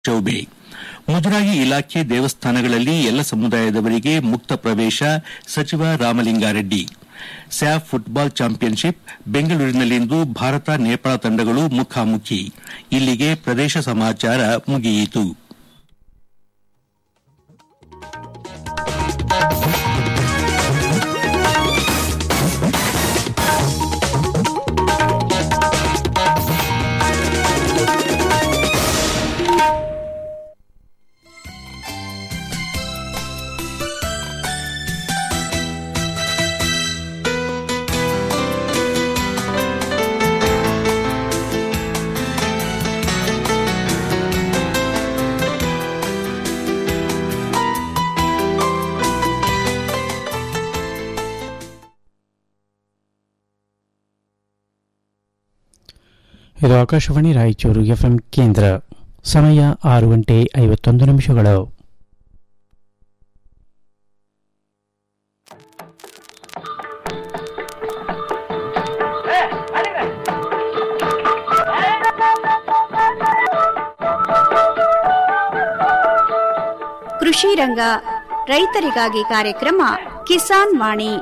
ಚೌಬೆ ಮುಜರಾಯಿ ಇಲಾಖೆ ದೇವಸ್ಥಾನಗಳಲ್ಲಿ ಎಲ್ಲ ಸಮುದಾಯದವರಿಗೆ ಮುಕ್ತ ಪ್ರವೇಶ ಸಚಿವ ರಾಮಲಿಂಗಾರೆಡ್ಡಿ ಸ್ಯಾಫ್ ಫುಟ್ಬಾಲ್ ಚಾಂಪಿಯನ್ಶಿಪ್ ಬೆಂಗಳೂರಿನಲ್ಲಿಂದು ಭಾರತ ನೇಪಾಳ ತಂಡಗಳು ಮುಖಾಮುಖಿ ಇಲ್ಲಿಗೆ ಪ್ರದೇಶ ಸಮಾಚಾರ ಮುಗಿಯಿತು ಇದು ಆಕಾಶವಾಣಿ ರಾಯಚೂರು ಎಫ್ಎಂ ಕೇಂದ್ರ ಸಮಯ ಆರು ಗಂಟೆ ಐವತ್ತೊಂದು ನಿಮಿಷಗಳು ಕೃಷಿ ರಂಗ ರೈತರಿಗಾಗಿ ಕಾರ್ಯಕ್ರಮ ಕಿಸಾನ್ ವಾಣಿ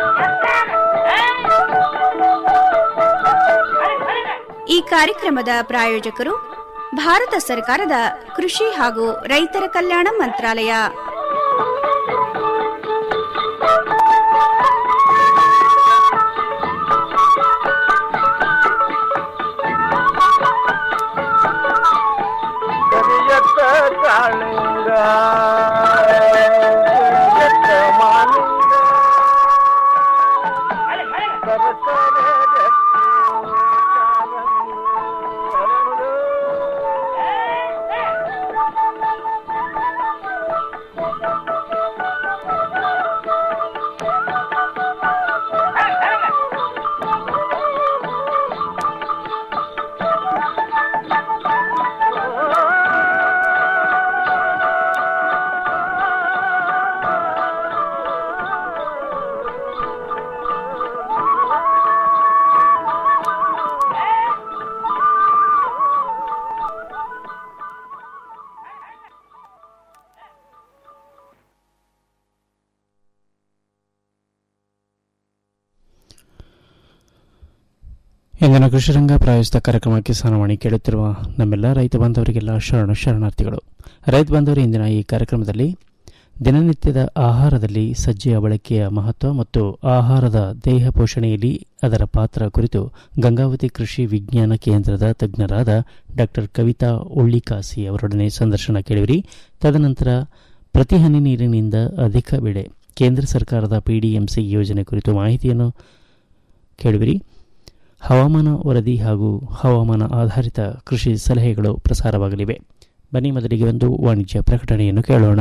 ಈ ಕಾರ್ಯಕ್ರಮದ ಪ್ರಾಯೋಜಕರು ಭಾರತ ಸರ್ಕಾರದ ಕೃಷಿ ಹಾಗೂ ರೈತರ ಕಲ್ಯಾಣ ಮಂತ್ರಾಲಯ ಕರಿಯತ್ತ ಕಾಳಿಂಗ ಕರಿಯತ್ತ ಮಾಲಿಂಗ ಸರಸರ ಜಟ್ಟಿ ಕಾಲಂಗಿ ಅರಳು. ಇಂದಿನ ಕೃಷಿರಂಗ ಪ್ರಾಯೋಜಿತ ಕಾರ್ಯಕ್ರಮ ಕಿಸಾನವಾಣಿ ಕೇಳುತ್ತಿರುವ ನಮ್ಮೆಲ್ಲ ರೈತ ಬಾಂಧವರಿಗೆಲ್ಲ ಶರಣ ಶರಣಾರ್ಥಿಗಳು ರೈತ ಬಾಂಧವರು ಇಂದಿನ ಈ ಕಾರ್ಯಕ್ರಮದಲ್ಲಿ ದಿನನಿತ್ಯದ ಆಹಾರದಲ್ಲಿ ಸಜ್ಜೆಯ ಬಳಕೆಯ ಮಹತ್ವ ಮತ್ತು ಆಹಾರದ ದೇಹ ಪೋಷಣೆಯಲ್ಲಿ ಅದರ ಪಾತ್ರ ಕುರಿತು ಗಂಗಾವತಿ ಕೃಷಿ ವಿಜ್ಞಾನ ಕೇಂದ್ರದ ತಜ್ಞರಾದ ಡಾ ಕವಿತಾ ಉಳ್ಳಿಕಾಸಿ ಅವರೊಡನೆ ಸಂದರ್ಶನ ಕೇಳಿವಿರಿ ತದನಂತರ ಪ್ರತಿ ಹನಿ ನೀರಿನಿಂದ ಅಧಿಕ ಬೆಳೆ ಕೇಂದ್ರ ಸರ್ಕಾರದ ಪಿಡಿಎಂಸಿ ಯೋಜನೆ ಕುರಿತು ಮಾಹಿತಿಯನ್ನು ಕೇಳುವಿರಿ ಹವಾಮಾನ ವರದಿ ಹಾಗೂ ಹವಾಮಾನ ಆಧಾರಿತ ಕೃಷಿ ಸಲಹೆಗಳು ಪ್ರಸಾರವಾಗಲಿವೆ ಬನ್ನಿ ಮೊದಲಿಗೆ ಒಂದು ವಾಣಿಜ್ಯ ಪ್ರಕಟಣೆಯನ್ನು ಕೇಳೋಣ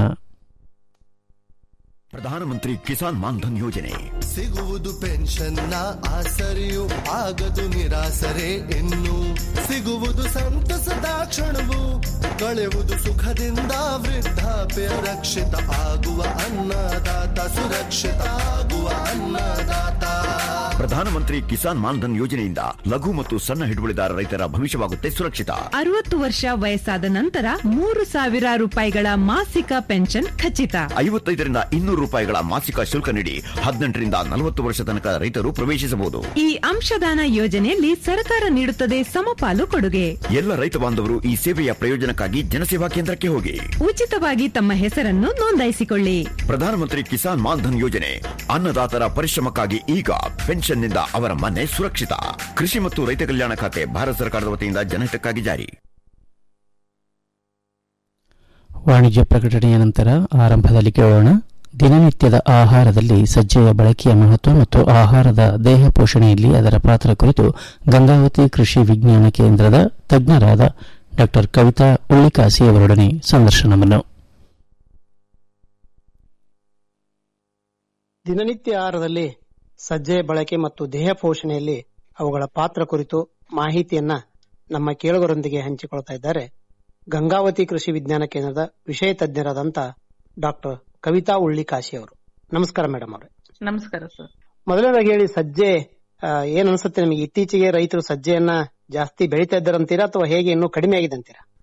ಪ್ರಧಾನಮಂತ್ರಿ ಕಿಸಾನ್ ಮಾನ್ಧನ್ ಯೋಜನೆ ಸಿಗುವುದು ಪೆನ್ಷನ್ನ ಆಸರೆಯು ಆಗದು ನಿರಾಸರೆ ಇನ್ನು ಸಿಗುವುದು ಸಂತಸದ ಕ್ಷಣವು ಕಳೆವುದು ಸುಖದಿಂದ ವೃದ್ಧಾಪ್ಯ ರಕ್ಷಿತ ಆಗುವ ಅನ್ನದಾತ ಸುರಕ್ಷಿತ ಆಗುವ ಅನ್ನದಾತ ಪ್ರಧಾನಮಂತ್ರಿ ಕಿಸಾನ್ ಮಾನ್ಧನ್ ಯೋಜನೆಯಿಂದ ಲಘು ಮತ್ತು ಸಣ್ಣ ಹಿಡುವಳಿದಾರ ರೈತರ ಭವಿಷ್ಯವಾಗುತ್ತೆ ಸುರಕ್ಷಿತ ಅರವತ್ತು ವರ್ಷ ವಯಸ್ಸಾದ ನಂತರ ಮೂರು ಸಾವಿರ ರೂಪಾಯಿಗಳ ಮಾಸಿಕ ಪೆನ್ಷನ್ ಖಚಿತ ಐವತ್ತೈದರಿಂದ ಇನ್ನೂರು ರೂಪಾಯಿಗಳ ಮಾಸಿಕ ಶುಲ್ಕ ನೀಡಿ ಹದಿನೆಂಟರಿಂದ ನಲವತ್ತು ವರ್ಷ ತನಕ ರೈತರು ಪ್ರವೇಶಿಸಬಹುದು ಈ ಅಂಶದಾನ ಯೋಜನೆಯಲ್ಲಿ ಸರ್ಕಾರ ನೀಡುತ್ತದೆ ಸಮಪಾಲು ಕೊಡುಗೆ ಎಲ್ಲ ರೈತ ಬಾಂಧವರು ಈ ಸೇವೆಯ ಪ್ರಯೋಜನಕ್ಕಾಗಿ ಜನಸೇವಾ ಕೇಂದ್ರಕ್ಕೆ ಹೋಗಿ ಉಚಿತವಾಗಿ ತಮ್ಮ ಹೆಸರನ್ನು ನೋಂದಾಯಿಸಿಕೊಳ್ಳಿ ಪ್ರಧಾನಮಂತ್ರಿ ಕಿಸಾನ್ ಮಾನ್ಧನ್ ಯೋಜನೆ ಅನ್ನದಾತರ ಪರಿಶ್ರಮಕ್ಕಾಗಿ ಈಗ ಪೆನ್ಷನ್ನಿಂದ ಅವರ ಮನೆ ಸುರಕ್ಷಿತ ಕೃಷಿ ಮತ್ತು ರೈತ ಕಲ್ಯಾಣ ಖಾತೆ ಭಾರತ ಸರ್ಕಾರದ ವತಿಯಿಂದ ಜನಹಿತಕ್ಕಾಗಿ ಜಾರಿ ವಾಣಿಜ್ಯ ಪ್ರಕಟಣೆಯ ನಂತರ ಆರಂಭದಲ್ಲಿ ಕೇಳೋಣ ದಿನನಿತ್ಯದ ಆಹಾರದಲ್ಲಿ ಸಜ್ಜೆಯ ಬಳಕೆಯ ಮಹತ್ವ ಮತ್ತು ಆಹಾರದ ದೇಹ ಪೋಷಣೆಯಲ್ಲಿ ಅದರ ಪಾತ್ರ ಕುರಿತು ಗಂಗಾವತಿ ಕೃಷಿ ವಿಜ್ಞಾನ ಕೇಂದ್ರದ ತಜ್ಞರಾದ ಡಾ ಕವಿತಾ ಉಳ್ಳಿಕಾಸಿ ಅವರೊಡನೆ ಸಂದರ್ಶನವನ್ನು ದಿನನಿತ್ಯ ಆಹಾರದಲ್ಲಿ ಸಜ್ಜೆ ಬಳಕೆ ಮತ್ತು ದೇಹ ಪೋಷಣೆಯಲ್ಲಿ ಅವುಗಳ ಪಾತ್ರ ಕುರಿತು ಮಾಹಿತಿಯನ್ನ ನಮ್ಮ ಕೇಳುಗರೊಂದಿಗೆ ಹಂಚಿಕೊಳ್ತಾ ಇದ್ದಾರೆ ಗಂಗಾವತಿ ಕೃಷಿ ವಿಜ್ಞಾನ ಕೇಂದ್ರದ ವಿಷಯ ತಜ್ಞರಾದಂತ ಡಾಕ್ಟರ್ ಕವಿತಾ ಉಳ್ಳಿಕಾಶಿ ಅವರು ನಮಸ್ಕಾರ ಮೇಡಮ್ ಅವರೇ ನಮಸ್ಕಾರ ಸರ್ ಮೊದಲನೇದಾಗಿ ಹೇಳಿ ಸಜ್ಜೆ ಆ, ಏನ್ ಅನ್ಸುತ್ತೆ ನಿಮಗೆ ಇತ್ತೀಚೆಗೆ ರೈತರು ಸಜ್ಜೆಯನ್ನ ಜಾಸ್ತಿ ಬೆಳೀತಾ ಇದ್ದಾರಂತೀರಾ ಅಥವಾ ಹೇಗೆ ಇನ್ನೂ ಕಡಿಮೆ ಆಗಿದೆ ಅಂತೀರಾ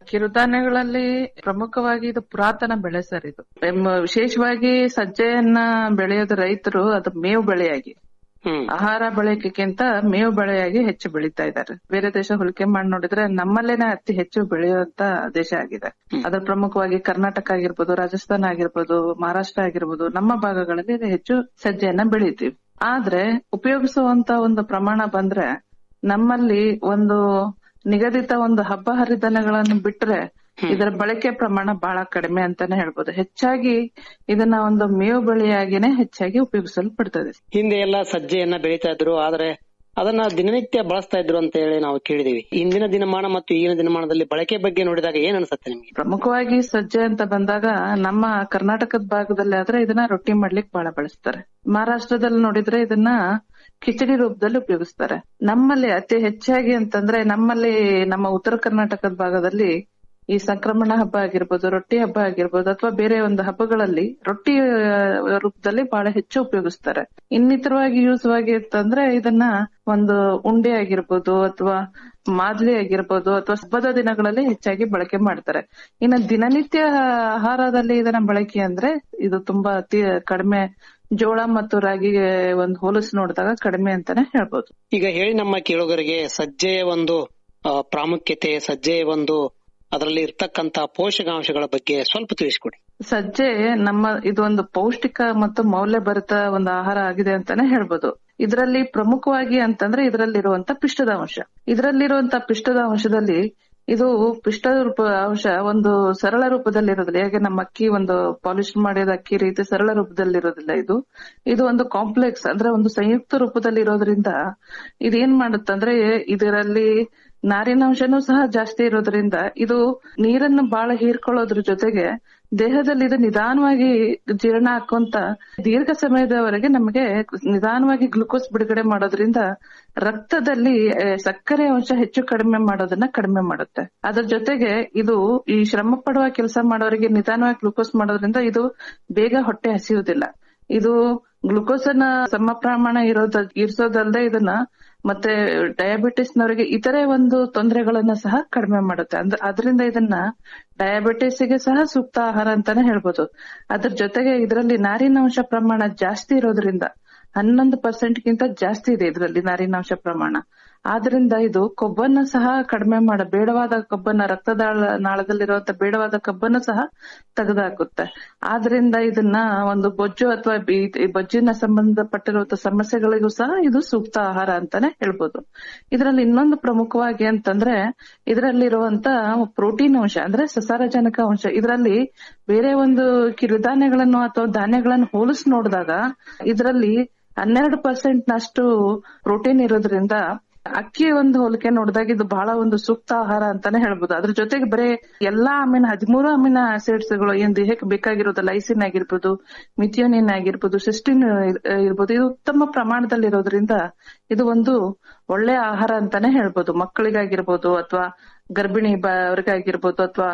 ಕಿರುಧಾನ್ಯಗಳಲ್ಲಿ ಪ್ರಮುಖವಾಗಿ ಇದು ಪುರಾತನ ಬೆಳೆ ಸರ್ ಇದು ಎಮ್- ವಿಶೇಷವಾಗಿ ಸಜ್ಜೆಯನ್ನ ಬೆಳೆಯೋದು ರೈತರು ಅದು ಮೇವು ಬೆಳೆಯಾಗಿ ಆಹಾರ ಬಳಕೆಗಿಂತ ಮೇವು ಬೆಳೆಯಾಗಿ ಹೆಚ್ಚು ಬೆಳೀತಾ ಇದ್ದಾರೆ ಬೇರೆ ದೇಶ ಹೋಲಿಕೆ ಮಾಡಿ ನೋಡಿದ್ರೆ ನಮ್ಮಲ್ಲೇನೆ ಅತಿ ಹೆಚ್ಚು ಬೆಳೆಯುವಂತ ದೇಶ ಆಗಿದೆ ಅದ್ರ ಪ್ರಮುಖವಾಗಿ ಕರ್ನಾಟಕ ಆಗಿರ್ಬೋದು ರಾಜಸ್ಥಾನ ಆಗಿರ್ಬೋದು ಮಹಾರಾಷ್ಟ್ರ ಆಗಿರ್ಬೋದು ನಮ್ಮ ಭಾಗಗಳಲ್ಲಿ ಇದು ಹೆಚ್ಚು ಸಜ್ಜೆಯನ್ನ ಬೆಳಿತೀವಿ ಆದ್ರೆ ಉಪಯೋಗಿಸುವಂತ ಒಂದು ಪ್ರಮಾಣ ಬಂದ್ರೆ ನಮ್ಮಲ್ಲಿ ಒಂದು ನಿಗದಿತ ಒಂದು ಹಬ್ಬ ಹರಿದಿನಗಳನ್ನು ಬಿಟ್ರೆ ಇದರ ಬಳಕೆ ಪ್ರಮಾಣ ಬಹಳ ಕಡಿಮೆ ಅಂತಾನೆ ಹೇಳ್ಬೋದು ಹೆಚ್ಚಾಗಿ ಇದನ್ನ ಒಂದು ಮೇವು ಬೆಳೆಯಾಗಿನೇ ಹೆಚ್ಚಾಗಿ ಉಪಯೋಗಿಸಲ್ಪಡ್ತದೆ ಹಿಂದೆ ಎಲ್ಲ ಸಜ್ಜೆಯನ್ನ ಬೆಳೀತಾ ಇದ್ರು ಆದ್ರೆ ಅದನ್ನ ದಿನನಿತ್ಯ ಬಳಸ್ತಾ ಇದ್ರು ಅಂತ ಹೇಳಿ ನಾವು ಕೇಳಿದೀವಿ ಇಂದಿನ ದಿನಮಾನ ಮತ್ತು ಈಗಿನ ದಿನಮಾನದಲ್ಲಿ ಬಳಕೆ ಬಗ್ಗೆ ನೋಡಿದಾಗ ಏನ್ ಅನ್ಸುತ್ತೆ ನಿಮ್ಗೆ ಪ್ರಮುಖವಾಗಿ ಸಜ್ಜೆ ಅಂತ ಬಂದಾಗ ನಮ್ಮ ಕರ್ನಾಟಕದ ಭಾಗದಲ್ಲಿ ಆದ್ರೆ ಇದನ್ನ ರೊಟ್ಟಿ ಮಾಡ್ಲಿಕ್ಕೆ ಬಹಳ ಬಳಸ್ತಾರೆ ಮಹಾರಾಷ್ಟ್ರದಲ್ಲಿ ನೋಡಿದ್ರೆ ಇದನ್ನ ಕಿಚಡಿ ರೂಪದಲ್ಲಿ ಉಪಯೋಗಿಸ್ತಾರೆ ನಮ್ಮಲ್ಲಿ ಅತಿ ಹೆಚ್ಚಾಗಿ ಅಂತಂದ್ರೆ ನಮ್ಮಲ್ಲಿ ನಮ್ಮ ಉತ್ತರ ಕರ್ನಾಟಕದ ಭಾಗದಲ್ಲಿ ಈ ಸಂಕ್ರಮಣ ಹಬ್ಬ ಆಗಿರ್ಬೋದು ರೊಟ್ಟಿ ಹಬ್ಬ ಆಗಿರ್ಬೋದು ಅಥವಾ ಬೇರೆ ಒಂದು ಹಬ್ಬಗಳಲ್ಲಿ ರೊಟ್ಟಿ ಆ, ರೂಪದಲ್ಲಿ ಬಹಳ ಹೆಚ್ಚು ಉಪಯೋಗಿಸ್ತಾರೆ ಇನ್ನಿತರವಾಗಿ ಯೂಸ್ ಆಗಿ ಅಂತಂದ್ರೆ ಇದನ್ನ ಒಂದು ಉಂಡೆ ಆಗಿರ್ಬೋದು ಅಥವಾ ಮಾದ್ಲಿ ಆಗಿರ್ಬೋದು ಅಥವಾ ಹಬ್ಬದ ದಿನಗಳಲ್ಲಿ ಹೆಚ್ಚಾಗಿ ಬಳಕೆ ಮಾಡ್ತಾರೆ ಇನ್ನು ದಿನನಿತ್ಯ ಆಹಾರದಲ್ಲಿ ಇದನ್ನ ಬಳಕೆ ಅಂದ್ರೆ ಇದು ತುಂಬಾ ಅತಿ ಕಡಿಮೆ ಜೋಳ ಮತ್ತು ರಾಗಿಗೆ ಒಂದು ಹೋಲಿಸಿ ನೋಡಿದಾಗ ಕಡಿಮೆ ಅಂತಾನೆ ಹೇಳ್ಬೋದು ಈಗ ಹೇಳಿ ನಮ್ಮ ಕೇಳುಗರಿಗೆ ಸಜ್ಜೆಯ ಒಂದು ಆ, ಪ್ರಾಮುಖ್ಯತೆ ಸಜ್ಜೆಯ ಒಂದು ಅದರಲ್ಲಿ ಇರ್ತಕ್ಕಂತ ಪೋಷಕಾಂಶಗಳ ಬಗ್ಗೆ ಸ್ವಲ್ಪ ತಿಳಿಸ್ಕೊಡಿ ಸಜ್ಜೆ ನಮ್ಮ ಇದು ಒಂದು ಪೌಷ್ಟಿಕ ಮತ್ತು ಮೌಲ್ಯಭರಿತ ಒಂದು ಆಹಾರ ಆಗಿದೆ ಅಂತಾನೆ ಹೇಳ್ಬೋದು ಇದರಲ್ಲಿ ಪ್ರಮುಖವಾಗಿ ಅಂತಂದ್ರೆ ಇದರಲ್ಲಿರುವಂತ ಪಿಷ್ಟದ ಅಂಶ ಇದರಲ್ಲಿರುವಂತ ಪಿಷ್ಟದ ಅಂಶದಲ್ಲಿ ಇದು ಪಿಷ್ಟ ರೂಪ ಅಂಶ ಒಂದು ಸರಳ ರೂಪದಲ್ಲಿ ಇರೋದಿಲ್ಲ ಹೇಗೆ ನಮ್ಮ ಅಕ್ಕಿ ಒಂದು ಪಾಲಿಶ್ ಮಾಡಿದ ಅಕ್ಕಿ ರೀತಿ ಸರಳ ರೂಪದಲ್ಲಿ ಇರೋದಿಲ್ಲ ಇದು ಇದು ಒಂದು ಕಾಂಪ್ಲೆಕ್ಸ್ ಅಂದ್ರೆ ಒಂದು ಸಂಯುಕ್ತ ರೂಪದಲ್ಲಿ ಇರೋದ್ರಿಂದ ಇದೇನ್ ಮಾಡುತ್ತಂದ್ರೆ ಇದರಲ್ಲಿ ನಾರಿನಾಂಶನೂ ಸಹ ಜಾಸ್ತಿ ಇರೋದ್ರಿಂದ ಇದು ನೀರನ್ನು ಬಹಳ ಹೀರ್ಕೊಳ್ಳೋದ್ರ ಜೊತೆಗೆ ದೇಹದಲ್ಲಿ ಇದು ನಿಧಾನವಾಗಿ ಜೀರ್ಣ ಹಾಕೊಂತ ದೀರ್ಘ ಸಮಯದವರೆಗೆ ನಮಗೆ ನಿಧಾನವಾಗಿ ಗ್ಲುಕೋಸ್ ಬಿಡುಗಡೆ ಮಾಡೋದ್ರಿಂದ ರಕ್ತದಲ್ಲಿ ಆ, ಸಕ್ಕರೆ ಅಂಶ ಹೆಚ್ಚು ಕಡಿಮೆ ಮಾಡೋದನ್ನ ಕಡಿಮೆ ಮಾಡುತ್ತೆ ಅದ್ರ ಜೊತೆಗೆ ಇದು ಈ ಶ್ರಮ ಪಡುವ ಕೆಲಸ ಮಾಡೋರಿಗೆ ನಿಧಾನವಾಗಿ ಗ್ಲುಕೋಸ್ ಮಾಡೋದ್ರಿಂದ ಇದು ಬೇಗ ಹೊಟ್ಟೆ ಹಸಿಯುವುದಿಲ್ಲ ಇದು ಗ್ಲುಕೋಸ್ ಅನ್ನ ಸಮ ಪ್ರಮಾಣ ಇರೋದ ಇರಿಸೋದಲ್ಲದೆ ಇದನ್ನ ಮತ್ತೆ ಡಯಾಬಿಟಿಸ್ ನವರಿಗೆ ಇತರೆ ಒಂದು ತೊಂದರೆಗಳನ್ನ ಸಹ ಕಡಿಮೆ ಮಾಡುತ್ತೆ ಅಂದ್ರೆ ಅದರಿಂದ ಇದನ್ನ ಡಯಾಬಿಟಿಸ್ ಗೆ ಸಹ ಸೂಕ್ತ ಆಹಾರ ಅಂತಾನೆ ಹೇಳ್ಬೋದು ಅದ್ರ ಜೊತೆಗೆ ಇದರಲ್ಲಿ ನಾರಿನಾಂಶ ಪ್ರಮಾಣ ಜಾಸ್ತಿ ಇರೋದ್ರಿಂದ ಹನ್ನೊಂದು ಪರ್ಸೆಂಟ್ ಗಿಂತ ಜಾಸ್ತಿ ಇದೆ ಇದರಲ್ಲಿ ನಾರಿನಾಂಶ ಪ್ರಮಾಣ ಆದ್ರಿಂದ ಇದು ಕೊಬ್ಬನ್ನ ಸಹ ಕಡಿಮೆ ಮಾಡ ಬೇಡವಾದ ಕೊಬ್ಬನ್ನ ರಕ್ತದ ನಾಳದಲ್ಲಿರುವಂತ ಬೇಡವಾದ ಕೊಬ್ಬನ್ನು ಸಹ ತೆಗೆದುಹಾಕುತ್ತೆ ಆದ್ರಿಂದ ಇದನ್ನ ಒಂದು ಬೊಜ್ಜು ಅಥವಾ ಬಿ- ಈ ಬೊಜ್ಜಿನ ಸಂಬಂಧಪಟ್ಟಿರುವಂತ ಸಮಸ್ಯೆಗಳಿಗೂ ಸಹ ಇದು ಸೂಕ್ತ ಆಹಾರ ಅಂತಾನೆ ಹೇಳ್ಬೋದು ಇದರಲ್ಲಿ ಇನ್ನೊಂದು ಪ್ರಮುಖವಾಗಿ ಅಂತಂದ್ರೆ ಇದರಲ್ಲಿರುವಂತ ಪ್ರೋಟೀನ್ ಅಂಶ ಅಂದ್ರೆ ಸಸಾರಜನಕ ಅಂಶ ಇದರಲ್ಲಿ ಬೇರೆ ಒಂದು ಕಿರುಧಾನ್ಯಗಳನ್ನು ಅಥವಾ ಧಾನ್ಯಗಳನ್ನು ಹೋಲಿಸಿ ನೋಡಿದಾಗ ಇದರಲ್ಲಿ ಹನ್ನೆರಡು ಪರ್ಸೆಂಟ್ ನಷ್ಟು ಪ್ರೋಟೀನ್ ಇರೋದ್ರಿಂದ ಅಕ್ಕಿ ಒಂದು ಹೋಲಿಕೆ ನೋಡಿದಾಗ ಇದು ಬಹಳ ಒಂದು ಸೂಕ್ತ ಆಹಾರ ಅಂತಾನೆ ಹೇಳ್ಬೋದು ಅದ್ರ ಜೊತೆಗೆ ಬರೀ ಎಲ್ಲಾ ಅಮಿನ ಹದಿಮೂರು ಅಮಿನ ಆಸಿಡ್ಸ್ ಗಳು ಏನ್ ದೇಹಕ್ಕೆ ಬೇಕಾಗಿರೋದು ಲೈಸಿನ್ ಆಗಿರ್ಬೋದು ಮಿಥಿಯೋನಿನ್ ಆಗಿರ್ಬೋದು ಸಿಸ್ಟಿನ್ ಇರ್ಬೋದು ಇದು ಉತ್ತಮ ಪ್ರಮಾಣದಲ್ಲಿ ಇರೋದ್ರಿಂದ ಇದು ಒಂದು ಒಳ್ಳೆ ಆಹಾರ ಅಂತಾನೆ ಹೇಳ್ಬೋದು ಮಕ್ಕಳಿಗಾಗಿರ್ಬೋದು ಅಥವಾ ಗರ್ಭಿಣಿ ಬ- ಅವ್ರಿಗಾಗಿರ್ಬೋದು ಅಥವಾ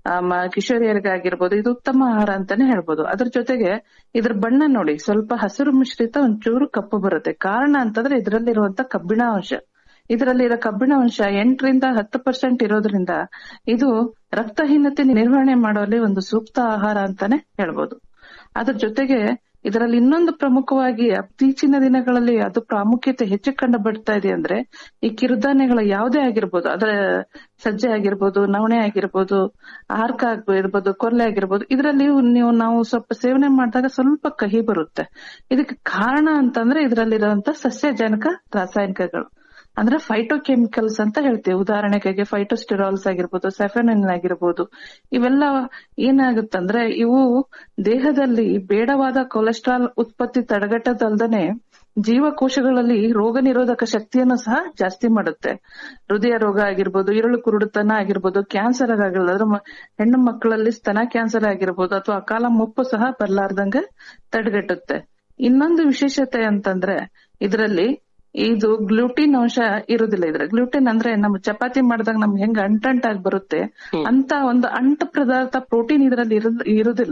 ಕಿಶೋರಿಯರಿಗಾಗಿರ್ಬೋದು ಇದು ಉತ್ತಮ ಆಹಾರ ಅಂತಾನೆ ಹೇಳ್ಬೋದು ಅದ್ರ ಜೊತೆಗೆ ಇದ್ರ ಬಣ್ಣ ನೋಡಿ ಸ್ವಲ್ಪ ಹಸಿರು ಮಿಶ್ರಿತ ಒಂಚೂರು ಕಪ್ಪು ಬರುತ್ತೆ ಕಾರಣ ಅಂತಂದ್ರೆ ಇದರಲ್ಲಿರುವಂತ ಕಬ್ಬಿಣ ಅಂಶ ಇದರಲ್ಲಿರೋ ಕಬ್ಬಿಣ ಅಂಶ ಎಂಟರಿಂದ ಹತ್ತು ಪರ್ಸೆಂಟ್ ಇರೋದ್ರಿಂದ ಇದು ರಕ್ತಹೀನತೆ ನಿರ್ವಹಣೆ ಮಾಡುವಲ್ಲಿ ಒಂದು ಸೂಕ್ತ ಆಹಾರ ಅಂತಾನೆ ಹೇಳ್ಬೋದು ಅದ್ರ ಜೊತೆಗೆ ಇದರಲ್ಲಿ ಇನ್ನೊಂದು ಪ್ರಮುಖವಾಗಿ ಇತ್ತೀಚಿನ ದಿನಗಳಲ್ಲಿ ಅದು ಪ್ರಾಮುಖ್ಯತೆ ಹೆಚ್ಚು ಕಂಡು ಬರ್ತಾ ಇದೆ ಅಂದ್ರೆ ಈ ಕಿರುಧಾನ್ಯಗಳ ಯಾವುದೇ ಆಗಿರ್ಬೋದು ಅದರ ಸಜ್ಜೆ ಆಗಿರ್ಬೋದು ನವಣೆ ಆಗಿರ್ಬೋದು ಆರ್ಕ ಆಗಿರ್ಬೋದು ಕೊರ್ಲೆ ಆಗಿರ್ಬೋದು ಇದರಲ್ಲಿ ನೀವು ನಾವು ಸ್ವಲ್ಪ ಸೇವನೆ ಮಾಡಿದಾಗ ಸ್ವಲ್ಪ ಕಹಿ ಬರುತ್ತೆ ಇದಕ್ಕೆ ಕಾರಣ ಅಂತಂದ್ರೆ ಇದರಲ್ಲಿರುವಂತ ಸಸ್ಯಜನಕ ರಾಸಾಯನಿಕಗಳು ಅಂದ್ರೆ ಫೈಟೋಕೆಮಿಕಲ್ಸ್ ಅಂತ ಹೇಳ್ತೀವಿ ಉದಾಹರಣೆಗೆ ಫೈಟೋಸ್ಟಿರಾಲ್ಸ್ ಆಗಿರ್ಬೋದು ಸೆಫೆನಿನ್ ಆಗಿರ್ಬೋದು ಇವೆಲ್ಲ ಏನಾಗುತ್ತಂದ್ರೆ ಇವು ದೇಹದಲ್ಲಿ ಬೇಡವಾದ ಕೊಲೆಸ್ಟ್ರಾಲ್ ಉತ್ಪತ್ತಿ ತಡೆಗಟ್ಟದಲ್ದನೆ ಜೀವಕೋಶಗಳಲ್ಲಿ ರೋಗ ನಿರೋಧಕ ಶಕ್ತಿಯನ್ನು ಸಹ ಜಾಸ್ತಿ ಮಾಡುತ್ತೆ ಹೃದಯ ರೋಗ ಆಗಿರ್ಬೋದು ಇರುಳು ಕುರುಡುತನ ಆಗಿರ್ಬೋದು ಕ್ಯಾನ್ಸರ್ ಆಗಿರ್ಬೋದು ಅದ್ರ ಮ- ಹೆಣ್ಣು ಮಕ್ಕಳಲ್ಲಿ ಸ್ತನ ಕ್ಯಾನ್ಸರ್ ಆಗಿರ್ಬೋದು ಅಥವಾ ಅಕಾಲ ಮುಪ್ಪು ಸಹ ಬರ್ಲಾರ್ದಂಗ ತಡೆಗಟ್ಟುತ್ತೆ ಇನ್ನೊಂದು ವಿಶೇಷತೆ ಅಂತಂದ್ರೆ ಇದರಲ್ಲಿ ಇದು ಗ್ಲೂಟಿನ್ ಅಂಶ ಇರುದಿಲ್ಲ ಇದ್ರ ಗ್ಲೂಟಿನ್ ಅಂದ್ರೆ ನಮ್ಮ ಚಪಾತಿ ಮಾಡಿದಾಗ ನಮ್ಗೆ ಹೆಂಗ್ ಅಂಟಂಟಾಗಿ ಬರುತ್ತೆ ಅಂತ ಒಂದು ಅಂಟ ಪದಾರ್ಥ ಪ್ರೋಟೀನ್ ಇದರಲ್ಲಿ ಇರುದಿಲ್ಲ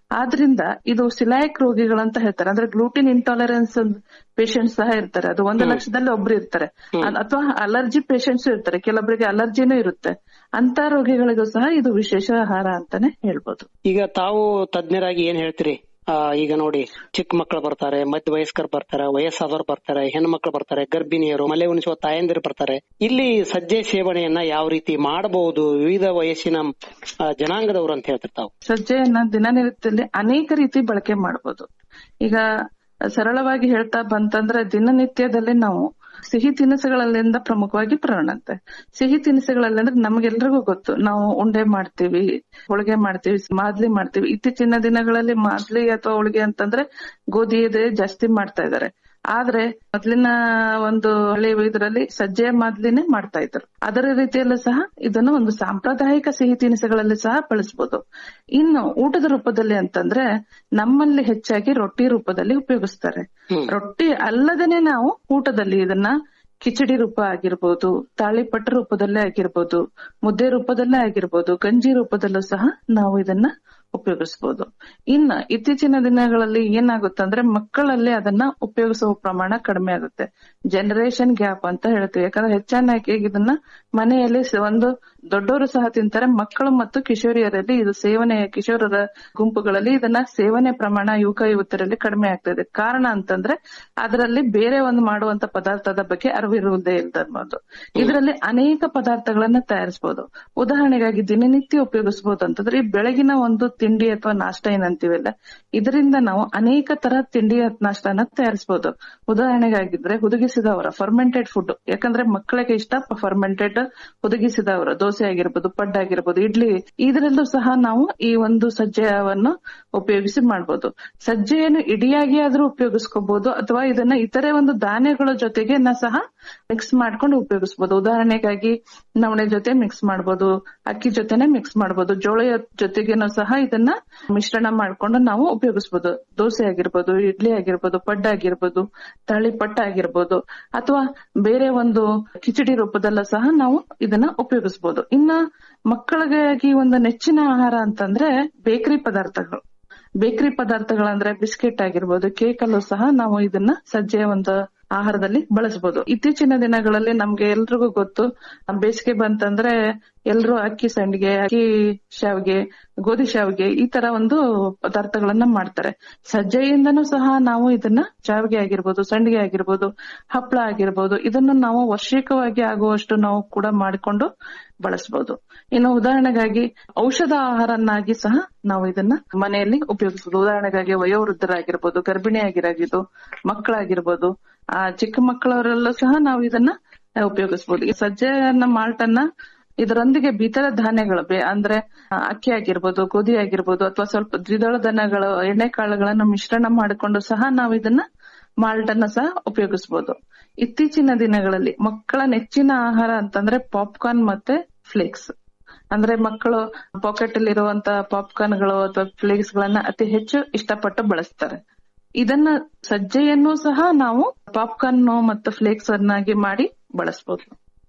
ಆದ್ರಿಂದ ಇದು ಸಿಲಾಯಕ್ ರೋಗಿಗಳಂತ ಹೇಳ್ತಾರೆ ಅಂದ್ರೆ ಗ್ಲೂಟಿನ್ ಇಂಟಾಲರೆನ್ಸ್ ಪೇಷಂಟ್ ಸಹ ಇರ್ತಾರೆ ಅದು ಒಂದು ಲಕ್ಷದಲ್ಲಿ ಒಬ್ರು ಇರ್ತಾರೆ ಅಥವಾ ಅಲರ್ಜಿ ಪೇಷಂಟ್ಸ್ ಇರ್ತಾರೆ ಕೆಲವೊಬ್ಬರಿಗೆ ಅಲರ್ಜಿನೂ ಇರುತ್ತೆ ಅಂತ ರೋಗಿಗಳಿಗೂ ಸಹ ಇದು ವಿಶೇಷ ಆಹಾರ ಅಂತಾನೆ ಹೇಳ್ಬೋದು ಈಗ ತಾವು ತಜ್ಞರಾಗಿ ಏನ್ ಹೇಳ್ತೀರಿ ಆ, ಈಗ ನೋಡಿ ಚಿಕ್ಕ ಮಕ್ಕಳು ಬರ್ತಾರೆ ಮಧ್ಯ ವಯಸ್ಕರು ಬರ್ತಾರೆ ವಯಸ್ಸಾದವರು ಬರ್ತಾರೆ ಹೆಣ್ಣು ಮಕ್ಕಳು ಬರ್ತಾರೆ ಗರ್ಭಿಣಿಯರು ಮಲೆ ಉಣಿಸುವ ತಾಯಂದಿರು ಬರ್ತಾರೆ ಇಲ್ಲಿ ಸಜ್ಜೆ ಸೇವನೆಯನ್ನ ಯಾವ ರೀತಿ ಮಾಡಬಹುದು ವಿವಿಧ ವಯಸ್ಸಿನ ಆ, ಜನಾಂಗದವರು ಅಂತ ಹೇಳ್ತಾರೆ ತಾವು ಸಜ್ಜೆಯನ್ನ ದಿನನಿತ್ಯದಲ್ಲಿ ಅನೇಕ ರೀತಿ ಬಳಕೆ ಮಾಡಬಹುದು ಈಗ ಸರಳವಾಗಿ ಹೇಳ್ತಾ ಬಂತಂದ್ರೆ ದಿನನಿತ್ಯದಲ್ಲಿ ನಾವು ಸಿಹಿ ತಿನಿಸುಗಳಲ್ಲಿಂದ ಪ್ರಮುಖವಾಗಿ ಪ್ರಾಣಂತೆ ಸಿಹಿ ತಿನಿಸುಗಳಲ್ಲಿ ಅಂದ್ರೆ ನಮ್ಗೆಲ್ರಿಗೂ ಗೊತ್ತು ನಾವು ಉಂಡೆ ಮಾಡ್ತೀವಿ ಹೋಳಿಗೆ ಮಾಡ್ತೀವಿ ಮಾದ್ಲಿ ಮಾಡ್ತೀವಿ ಇತ್ತೀಚಿನ ದಿನಗಳಲ್ಲಿ ಮಾದ್ಲಿ ಅಥವಾ ಹೋಳಿಗೆ ಅಂತಂದ್ರೆ ಗೋಧಿ ಇದೆ ಜಾಸ್ತಿ ಮಾಡ್ತಾ ಇದ್ದಾರೆ ಆದ್ರೆ ಮೊದ್ಲಿನ ಒಂದು ಹಳೆ ಇದರಲ್ಲಿ ಸಜ್ಜೆಯ ಮಾದ್ಲಿನೇ ಮಾಡ್ತಾ ಇದ್ರು ಅದರ ರೀತಿಯಲ್ಲೂ ಸಹ ಇದನ್ನು ಒಂದು ಸಾಂಪ್ರದಾಯಿಕ ಸಿಹಿ ತಿನಿಸುಗಳಲ್ಲಿ ಸಹ ಬಳಸಬಹುದು ಇನ್ನು ಊಟದ ರೂಪದಲ್ಲಿ ಅಂತಂದ್ರೆ ನಮ್ಮಲ್ಲಿ ಹೆಚ್ಚಾಗಿ ರೊಟ್ಟಿ ರೂಪದಲ್ಲಿ ಉಪಯೋಗಿಸ್ತಾರೆ ರೊಟ್ಟಿ ಅಲ್ಲದೇನೆ ನಾವು ಊಟದಲ್ಲಿ ಇದನ್ನ ಕಿಚಡಿ ರೂಪ ಆಗಿರ್ಬೋದು ತಾಳಿಪಟ್ಟ ರೂಪದಲ್ಲೇ ಆಗಿರ್ಬೋದು ಮುದ್ದೆ ರೂಪದಲ್ಲೇ ಆಗಿರ್ಬೋದು ಗಂಜಿ ರೂಪದಲ್ಲೂ ಸಹ ನಾವು ಇದನ್ನ ಉಪಯೋಗಿಸಬಹುದು ಇನ್ನ ಇತ್ತೀಚಿನ ದಿನಗಳಲ್ಲಿ ಏನಾಗುತ್ತೆ ಮಕ್ಕಳಲ್ಲಿ ಅದನ್ನ ಉಪಯೋಗಿಸುವ ಪ್ರಮಾಣ ಕಡಿಮೆ ಆಗುತ್ತೆ ಜನರೇಷನ್ ಗ್ಯಾಪ್ ಅಂತ ಹೇಳ್ತೀವಿ ಯಾಕಂದ್ರೆ ಹೆಚ್ಚಾಗಿ ಇದನ್ನ ಮನೆಯಲ್ಲಿ ಸ- ಒಂದು ದೊಡ್ಡವರು ಸಹ ತಿಂತಾರೆ ಮಕ್ಕಳು ಮತ್ತು ಕಿಶೋರಿಯರಲ್ಲಿ ಇದು ಸೇವನೆ ಕಿಶೋರರ ಗುಂಪುಗಳಲ್ಲಿ ಇದನ್ನ ಸೇವನೆ ಪ್ರಮಾಣ ಯುವಕ ಯುವತಿಯರಲ್ಲಿ ಕಡಿಮೆ ಆಗ್ತಾ ಇದೆ ಕಾರಣ ಅಂತಂದ್ರೆ ಅದರಲ್ಲಿ ಬೇರೆ ಒಂದು ಮಾಡುವಂತ ಪದಾರ್ಥದ ಬಗ್ಗೆ ಅರಿವಿರುವುದೇ ಇಲ್ಲದನ್ನೋದು ಇದರಲ್ಲಿ ಅನೇಕ ಪದಾರ್ಥಗಳನ್ನ ತಯಾರಿಸಬಹುದು ಉದಾಹರಣೆಗಾಗಿ ದಿನನಿತ್ಯ ಉಪಯೋಗಿಸಬಹುದು ಅಂತಂದ್ರೆ ಈ ಬೆಳಗಿನ ಒಂದು ತಿಂಡಿ ಅಥವಾ ನಾಷ್ಟ ಏನಂತೀವಲ್ಲ ಇದರಿಂದ ನಾವು ಅನೇಕ ತರ ತಿಂಡಿ ನಾಷ್ಟನ ತಯಾರಿಸಬಹುದು ಉದಾಹರಣೆಗಾಗಿದ್ರೆ ಹುದುಗಿಸಿದವರ ಫರ್ಮೆಂಟೆಡ್ ಫುಡ್ ಯಾಕಂದ್ರೆ ಮಕ್ಕಳಿಗೆ ಇಷ್ಟ ಫರ್ಮೆಂಟೆಡ್ ಹುದುಗಿಸಿದವರ ದೋಸೆ ಆಗಿರ್ಬೋದು ಪಡ್ಡು ಆಗಿರ್ಬೋದು ಇಡ್ಲಿ ಇದರಲ್ಲೂ ಸಹ ನಾವು ಈ ಒಂದು ಸಜ್ಜೆಯನ್ನು ಉಪಯೋಗಿಸಿ ಮಾಡಬಹುದು ಸಜ್ಜೆಯನ್ನು ಇಡಿಯಾಗಿ ಆದ್ರೂ ಉಪಯೋಗಿಸ್ಕೋಬಹುದು ಅಥವಾ ಇದನ್ನ ಇತರೆ ಒಂದು ಧಾನ್ಯಗಳ ಜೊತೆಗೆ ಸಹ ಮಿಕ್ಸ್ ಮಾಡ್ಕೊಂಡು ಉಪಯೋಗಿಸಬಹುದು ಉದಾಹರಣೆಗಾಗಿ ನವಣೆ ಜೊತೆ ಮಿಕ್ಸ್ ಮಾಡಬಹುದು ಅಕ್ಕಿ ಜೊತೆನೆ ಮಿಕ್ಸ್ ಮಾಡಬಹುದು ಜೋಳ ಜೊತೆಗೇನು ಸಹ ಇದನ್ನ ಮಿಶ್ರಣ ಮಾಡ್ಕೊಂಡು ನಾವು ಉಪಯೋಗಿಸಬಹುದು ದೋಸೆ ಆಗಿರ್ಬೋದು ಇಡ್ಲಿ ಆಗಿರ್ಬೋದು ಪಡ್ಡು ಆಗಿರ್ಬೋದು ತಾಳಿಪಟ್ಟ ಆಗಿರ್ಬೋದು ಅಥವಾ ಬೇರೆ ಒಂದು ಕಿಚಡಿ ರೂಪದಲ್ಲ ಸಹ ನಾವು ಇದನ್ನ ಉಪಯೋಗಿಸಬಹುದು ಇನ್ನ ಮಕ್ಕಳಿಗಾಗಿ ಒಂದು ನೆಚ್ಚಿನ ಆಹಾರ ಅಂತಂದ್ರೆ ಬೇಕರಿ ಪದಾರ್ಥಗಳು ಬೇಕರಿ ಪದಾರ್ಥಗಳಂದ್ರೆ ಬಿಸ್ಕೆಟ್ ಆಗಿರ್ಬೋದು ಕೇಕ್ ಅಲ್ಲೂ ಸಹ ನಾವು ಇದನ್ನ ಸಜ್ಜೆಯ ಒಂದು ಆಹಾರದಲ್ಲಿ ಬಳಸಬಹುದು ಇತ್ತೀಚಿನ ದಿನಗಳಲ್ಲಿ ನಮ್ಗೆ ಎಲ್ರಿಗೂ ಗೊತ್ತು ಬೇಸಿಗೆ ಬಂತಂದ್ರೆ ಎಲ್ರು ಅಕ್ಕಿ ಸಂಡಿಗೆ ಅಕ್ಕಿ ಶಾವಿಗೆ ಗೋಧಿ ಶಾವಿಗೆ ಈ ತರ ಒಂದು ಪದಾರ್ಥಗಳನ್ನ ಮಾಡ್ತಾರೆ ಸಜ್ಜೆಯಿಂದನೂ ಸಹ ನಾವು ಇದನ್ನ ಶಾವಿಗೆ ಆಗಿರ್ಬೋದು ಸಂಡಿಗೆ ಆಗಿರ್ಬೋದು ಹಪ್ಪಳ ಆಗಿರ್ಬೋದು ಇದನ್ನು ನಾವು ವರ್ಷಿಕವಾಗಿ ಆಗುವಷ್ಟು ನಾವು ಕೂಡ ಮಾಡಿಕೊಂಡು ಬಳಸಬಹುದು ಇನ್ನು ಉದಾಹರಣೆಗಾಗಿ ಔಷಧ ಆಹಾರನ್ನಾಗಿ ಸಹ ನಾವು ಇದನ್ನ ಮನೆಯಲ್ಲಿ ಉಪಯೋಗಿಸಬಹುದು ಉದಾಹರಣೆಗಾಗಿ ವಯೋವೃದ್ಧರಾಗಿರ್ಬೋದು ಗರ್ಭಿಣಿ ಆಗಿರಾಗಿದ್ದು ಮಕ್ಕಳಾಗಿರ್ಬೋದು ಆ ಚಿಕ್ಕ ಮಕ್ಕಳವರೆಲ್ಲೂ ಸಹ ನಾವು ಇದನ್ನ ಉಪಯೋಗಿಸಬಹುದು ಈ ಸಜ್ಜೆಯನ್ನ ಮಾಲ್ಟನ್ನ ಇದರೊಂದಿಗೆ ಇತರ ಧಾನ್ಯಗಳು ಬೇ- ಅಂದ್ರೆ ಆ, ಅಕ್ಕಿ ಆಗಿರ್ಬೋದು ಗೋಧಿ ಆಗಿರ್ಬೋದು ಅಥವಾ ಸ್ವಲ್ಪ ದ್ವಿದಳ ಧಾನ್ಯಗಳು ಎಣ್ಣೆಕಾಳುಗಳನ್ನ ಮಿಶ್ರಣ ಮಾಡಿಕೊಂಡು ಸಹ ನಾವು ಇದನ್ನ ಮಾಲ್ಟ್ ಅನ್ನ ಸಹ ಉಪಯೋಗಿಸಬಹುದು ಇತ್ತೀಚಿನ ದಿನಗಳಲ್ಲಿ ಮಕ್ಕಳ ನೆಚ್ಚಿನ ಆಹಾರ ಅಂತಂದ್ರೆ ಪಾಪ್ಕಾರ್ನ್ ಮತ್ತೆ ಫ್ಲೇಕ್ಸ್ ಅಂದ್ರೆ ಮಕ್ಕಳು ಪಾಕೆಟ್ ಅಲ್ಲಿ ಇರುವಂತ ಪಾಪ್ಕಾರ್ನ್ಗಳು ಅಥವಾ ಫ್ಲೇಕ್ಸ್ ಗಳನ್ನ ಅತಿ ಹೆಚ್ಚು ಇಷ್ಟಪಟ್ಟು ಬಳಸ್ತಾರೆ ಇದನ್ನ ಸಜ್ಜೆಯನ್ನು ಸಹ ನಾವು ಪಾಪ್ಕಾರ್ನ್ ಮತ್ತು ಫ್ಲೇಕ್ಸ್ ಅನ್ನಾಗಿ ಮಾಡಿ ಬಳಸಬಹುದು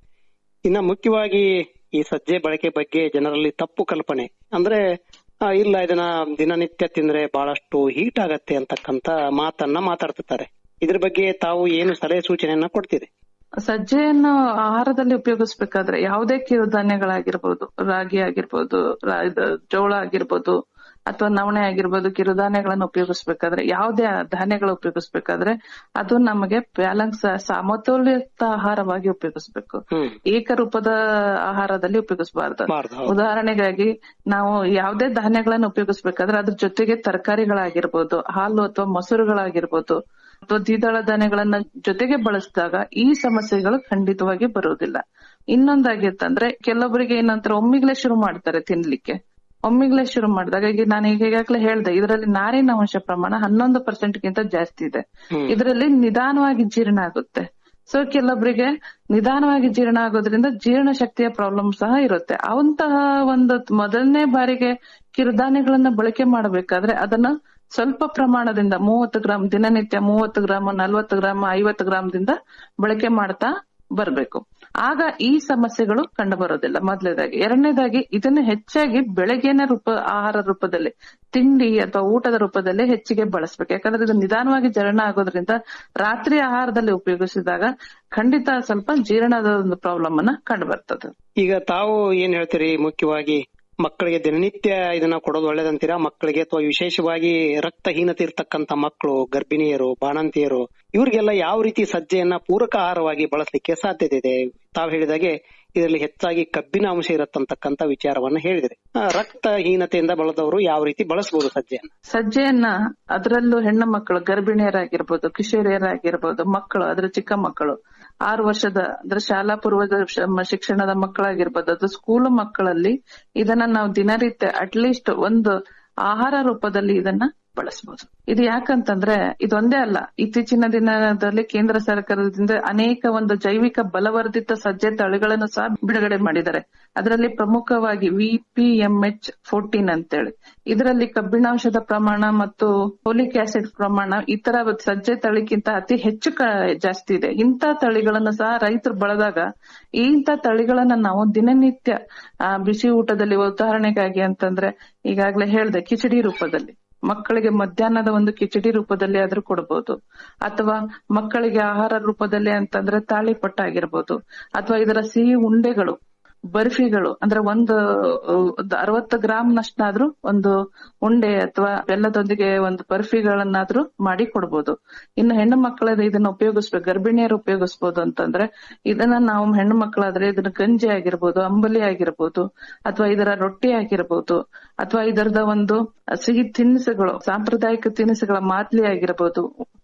ಇನ್ನ ಮುಖ್ಯವಾಗಿ ಈ ಸಜ್ಜೆ ಬಳಕೆ ಬಗ್ಗೆ ಜನರಲ್ಲಿ ತಪ್ಪು ಕಲ್ಪನೆ ಅಂದ್ರೆ ಆ, ಇಲ್ಲ ಇದನ್ನ ದಿನನಿತ್ಯ ತಿಂದ್ರೆ ಬಹಳಷ್ಟು ಹೀಟ್ ಆಗತ್ತೆ ಅಂತಕ್ಕಂತ ಮಾತನ್ನ ಮಾತಾಡ್ತಿರ್ತಾರೆ ಇದ್ರ ಬಗ್ಗೆ ತಾವು ಏನು ಸಲಹೆ ಸೂಚನೆಯನ್ನ ಕೊಡ್ತೀರಿ ಸಜ್ಜೆಯನ್ನು ಆಹಾರದಲ್ಲಿ ಉಪಯೋಗಿಸ್ಬೇಕಾದ್ರೆ ಯಾವುದೇ ಕಿರುಧಾನ್ಯಗಳಾಗಿರ್ಬೋದು ರಾಗಿ ಆಗಿರ್ಬೋದು ರಾ- ಇದು ಜೋಳ ಆಗಿರ್ಬೋದು ಅಥವಾ ನವಣೆ ಆಗಿರ್ಬೋದು ಕಿರುಧಾನ್ಯಗಳನ್ನು ಉಪಯೋಗಿಸ್ಬೇಕಾದ್ರೆ ಯಾವುದೇ ಧಾನ್ಯಗಳು ಉಪಯೋಗಿಸ್ಬೇಕಾದ್ರೆ ಅದು ನಮಗೆ ಬ್ಯಾಲೆನ್ಸ್ ಸಮತೋಲಿತ ಆಹಾರವಾಗಿ ಉಪಯೋಗಿಸ್ಬೇಕು ಏಕರೂಪದ ಆಹಾರದಲ್ಲಿ ಉಪಯೋಗಿಸಬಾರ್ದು ಉದಾಹರಣೆಗಾಗಿ ನಾವು ಯಾವುದೇ ಧಾನ್ಯಗಳನ್ನು ಉಪಯೋಗಿಸ್ಬೇಕಾದ್ರೆ ಅದ್ರ ಜೊತೆಗೆ ತರಕಾರಿಗಳಾಗಿರ್ಬೋದು ಹಾಲು ಅಥವಾ ಮೊಸರುಗಳಾಗಿರ್ಬೋದು ಅಥವಾ ದ್ವಿದಳ ಧಾನ್ಯಗಳನ್ನ ಜೊತೆಗೆ ಬಳಸಿದಾಗ ಈ ಸಮಸ್ಯೆಗಳು ಖಂಡಿತವಾಗಿ ಬರುವುದಿಲ್ಲ ಇನ್ನೊಂದಾಗಿತ್ತಂದ್ರೆ ಕೆಲವೊಬ್ಬರಿಗೆ ಏನಂತಾರೆ ಒಮ್ಮಿಗ್ಲೇ ಶುರು ಮಾಡ್ತಾರೆ ತಿನ್ಲಿಕ್ಕೆ ಒಮ್ಮಿಗ್ಲೇ ಶುರು ಮಾಡಿದಾಗ ಈಗ ನಾನು ಈಗ ಈಗಾಗಲೇ ಹೇಳ್ದೆ ಇದರಲ್ಲಿ ನಾರಿನ ಅಂಶ ಪ್ರಮಾಣ ಹನ್ನೊಂದು ಪರ್ಸೆಂಟ್ ಗಿಂತ ಜಾಸ್ತಿ ಇದೆ ಇದರಲ್ಲಿ ನಿಧಾನವಾಗಿ ಜೀರ್ಣ ಆಗುತ್ತೆ ಸೊ ಕೆಲವೊಬ್ಬರಿಗೆ ನಿಧಾನವಾಗಿ ಜೀರ್ಣ ಆಗೋದ್ರಿಂದ ಜೀರ್ಣ ಶಕ್ತಿಯ ಪ್ರಾಬ್ಲಮ್ ಸಹ ಇರುತ್ತೆ ಅವಂತಹ ಒಂದು ಮೊದಲನೇ ಬಾರಿಗೆ ಕಿರುಧಾನ್ಯಗಳನ್ನ ಬಳಕೆ ಮಾಡಬೇಕಾದ್ರೆ ಅದನ್ನ ಸ್ವಲ್ಪ ಪ್ರಮಾಣದಿಂದ ಮೂವತ್ತು ಗ್ರಾಮ್ ದಿನನಿತ್ಯ ಮೂವತ್ತು ಗ್ರಾಮ್ ನಲ್ವತ್ತು ಗ್ರಾಮ್ ಐವತ್ತು ಗ್ರಾಮದಿಂದ ಬಳಕೆ ಮಾಡ್ತಾ ಬರ್ಬೇಕು ಆಗ ಈ ಸಮಸ್ಯೆಗಳು ಕಂಡು ಬರೋದಿಲ್ಲ ಮೊದಲನೇದಾಗಿ ಎರಡನೇದಾಗಿ ಇದನ್ನು ಹೆಚ್ಚಾಗಿ ಬೆಳಗ್ಗೆನ ರೂಪ ಆಹಾರ ರೂಪದಲ್ಲಿ ತಿಂಡಿ ಅಥವಾ ಊಟದ ರೂಪದಲ್ಲಿ ಹೆಚ್ಚಿಗೆ ಬಳಸ್ಬೇಕು ಯಾಕಂದ್ರೆ ಇದು ನಿಧಾನವಾಗಿ ಜೀರ್ಣ ಆಗೋದ್ರಿಂದ ರಾತ್ರಿ ಆಹಾರದಲ್ಲಿ ಉಪಯೋಗಿಸಿದಾಗ ಖಂಡಿತ ಸ್ವಲ್ಪ ಜೀರ್ಣದ ಒಂದು ಪ್ರಾಬ್ಲಮ್ ಅನ್ನ ಕಂಡು ಬರ್ತದೆ ಈಗ ತಾವು ಏನ್ ಹೇಳ್ತೀರಿ ಮುಖ್ಯವಾಗಿ ಮಕ್ಕಳಿಗೆ ದಿನನಿತ್ಯ ಇದನ್ನ ಕೊಡೋದು ಒಳ್ಳೇದಂತೀರಾ ಮಕ್ಕಳಿಗೆ ಅಥವಾ ವಿಶೇಷವಾಗಿ ರಕ್ತಹೀನತೆ ಇರ್ತಕ್ಕಂತ ಮಕ್ಕಳು ಗರ್ಭಿಣಿಯರು ಬಾಣಂತಿಯರು ಇವ್ರಿಗೆಲ್ಲ ಯಾವ ರೀತಿ ಸಜ್ಜೆಯನ್ನ ಪೂರಕ ಆಹಾರವಾಗಿ ಬಳಸಲಿಕ್ಕೆ ಸಾಧ್ಯತೆ ಇದೆ ತಾವು ಹೇಳಿದಾಗೆ ಇದರಲ್ಲಿ ಹೆಚ್ಚಾಗಿ ಕಬ್ಬಿನ ಅಂಶ ಇರತ್ತಂತಕ್ಕಂತ ವಿಚಾರವನ್ನ ಹೇಳಿದ್ರಿ ಆ, ರಕ್ತಹೀನತೆಯಿಂದ ಬಳದವರು ಯಾವ ರೀತಿ ಬಳಸಬಹುದು ಸಜ್ಜೆಯನ್ನ ಸಜ್ಜೆಯನ್ನ ಅದರಲ್ಲೂ ಹೆಣ್ಣು ಮಕ್ಕಳು ಗರ್ಭಿಣಿಯರಾಗಿರ್ಬೋದು ಕಿಶೋರಿಯರಾಗಿರ್ಬೋದು ಮಕ್ಕಳು ಅದ್ರ ಚಿಕ್ಕ ಮಕ್ಕಳು ಆರು ವರ್ಷದ ಅಂದ್ರೆ ಶಾಲಾ ಪೂರ್ವದ ಶ- ಶಿಕ್ಷಣದ ಮಕ್ಕಳಾಗಿರ್ಬೋದು ಅದು ಸ್ಕೂಲ್ ಮಕ್ಕಳಲ್ಲಿ ಇದನ್ನ ನಾವು ದಿನನಿತ್ಯ ಅಟ್ಲೀಸ್ಟ್ ಒಂದು ಆಹಾರ ರೂಪದಲ್ಲಿ ಇದನ್ನ ಬಳಸಬಹುದು ಇದು ಯಾಕಂತಂದ್ರೆ ಇದೊಂದೇ ಅಲ್ಲ ಇತ್ತೀಚಿನ ದಿನದಲ್ಲಿ ಕೇಂದ್ರ ಸರ್ಕಾರದಿಂದ ಅನೇಕ ಒಂದು ಜೈವಿಕ ಬಲವರ್ಧಿತ ಸಜ್ಜೆ ತಳಿಗಳನ್ನು ಸಹ ಬಿಡುಗಡೆ ಮಾಡಿದ್ದಾರೆ ಅದರಲ್ಲಿ ಪ್ರಮುಖವಾಗಿ V P M H fourteen ಅಂತೇಳಿ ಇದರಲ್ಲಿ ಕಬ್ಬಿಣಾಂಶದ ಪ್ರಮಾಣ ಮತ್ತು ಫೋಲಿಕ್ ಆಸಿಡ್ ಪ್ರಮಾಣ ಇತರ ಸಜ್ಜೆ ತಳಿಗಿಂತ ಅತಿ ಹೆಚ್ಚು ಕ- ಜಾಸ್ತಿ ಇದೆ ಇಂಥ ತಳಿಗಳನ್ನು ಸಹ ರೈತರು ಬಳದಾಗ ಇಂಥ ತಳಿಗಳನ್ನ ನಾವು ದಿನನಿತ್ಯ ಆ, ಬಿಸಿ ಊಟದಲ್ಲಿ ಉದಾಹರಣೆಗಾಗಿ ಅಂತಂದ್ರೆ ಈಗಾಗಲೇ ಹೇಳ್ದೆ ಕಿಚಡಿ ರೂಪದಲ್ಲಿ ಮಕ್ಕಳಿಗೆ ಮಧ್ಯಾಹ್ನದ ಒಂದು ಕಿಚಡಿ ರೂಪದಲ್ಲಿ ಆದ್ರೂ ಕೊಡಬಹುದು ಅಥವಾ ಮಕ್ಕಳಿಗೆ ಆಹಾರ ರೂಪದಲ್ಲಿ ಅಂತಂದ್ರೆ ತಾಳಿಪಟ್ಟ ಆಗಿರ್ಬೋದು ಅಥವಾ ಇದರ ಸಿಹಿ ಉಂಡೆಗಳು ಬರ್ಫಿಗಳು ಅಂದ್ರೆ ಒಂದು ಅರವತ್ತು ಗ್ರಾಮ್ ನಷ್ಟಾದ್ರೂ ಒಂದು ಉಂಡೆ ಅಥವಾ ಬೆಲ್ಲದೊಂದಿಗೆ ಒಂದು ಬರ್ಫಿಗಳನ್ನಾದ್ರೂ ಮಾಡಿ ಕೊಡ್ಬೋದು ಇನ್ನು ಹೆಣ್ಣು ಮಕ್ಕಳ ಇದನ್ನ ಉಪಯೋಗಿಸ್ಬೇಕು ಗರ್ಭಿಣಿಯರು ಉಪಯೋಗಿಸ್ಬೋದು ಅಂತಂದ್ರೆ ಇದನ್ನ ನಾವು ಹೆಣ್ಣು ಮಕ್ಕಳಾದ್ರೆ ಇದನ್ನ ಗಂಜಿ ಆಗಿರ್ಬೋದು ಅಂಬಲಿ ಆಗಿರ್ಬೋದು ಅಥವಾ ಇದರ ರೊಟ್ಟಿ ಆಗಿರ್ಬೋದು ಅಥವಾ ಇದರದ ಒಂದು ಸಿಹಿ ತಿನಿಸುಗಳು ಸಾಂಪ್ರದಾಯಿಕ ತಿನಿಸುಗಳ ಮಾದ್ಲಿ ಆಗಿರ್ಬೋದು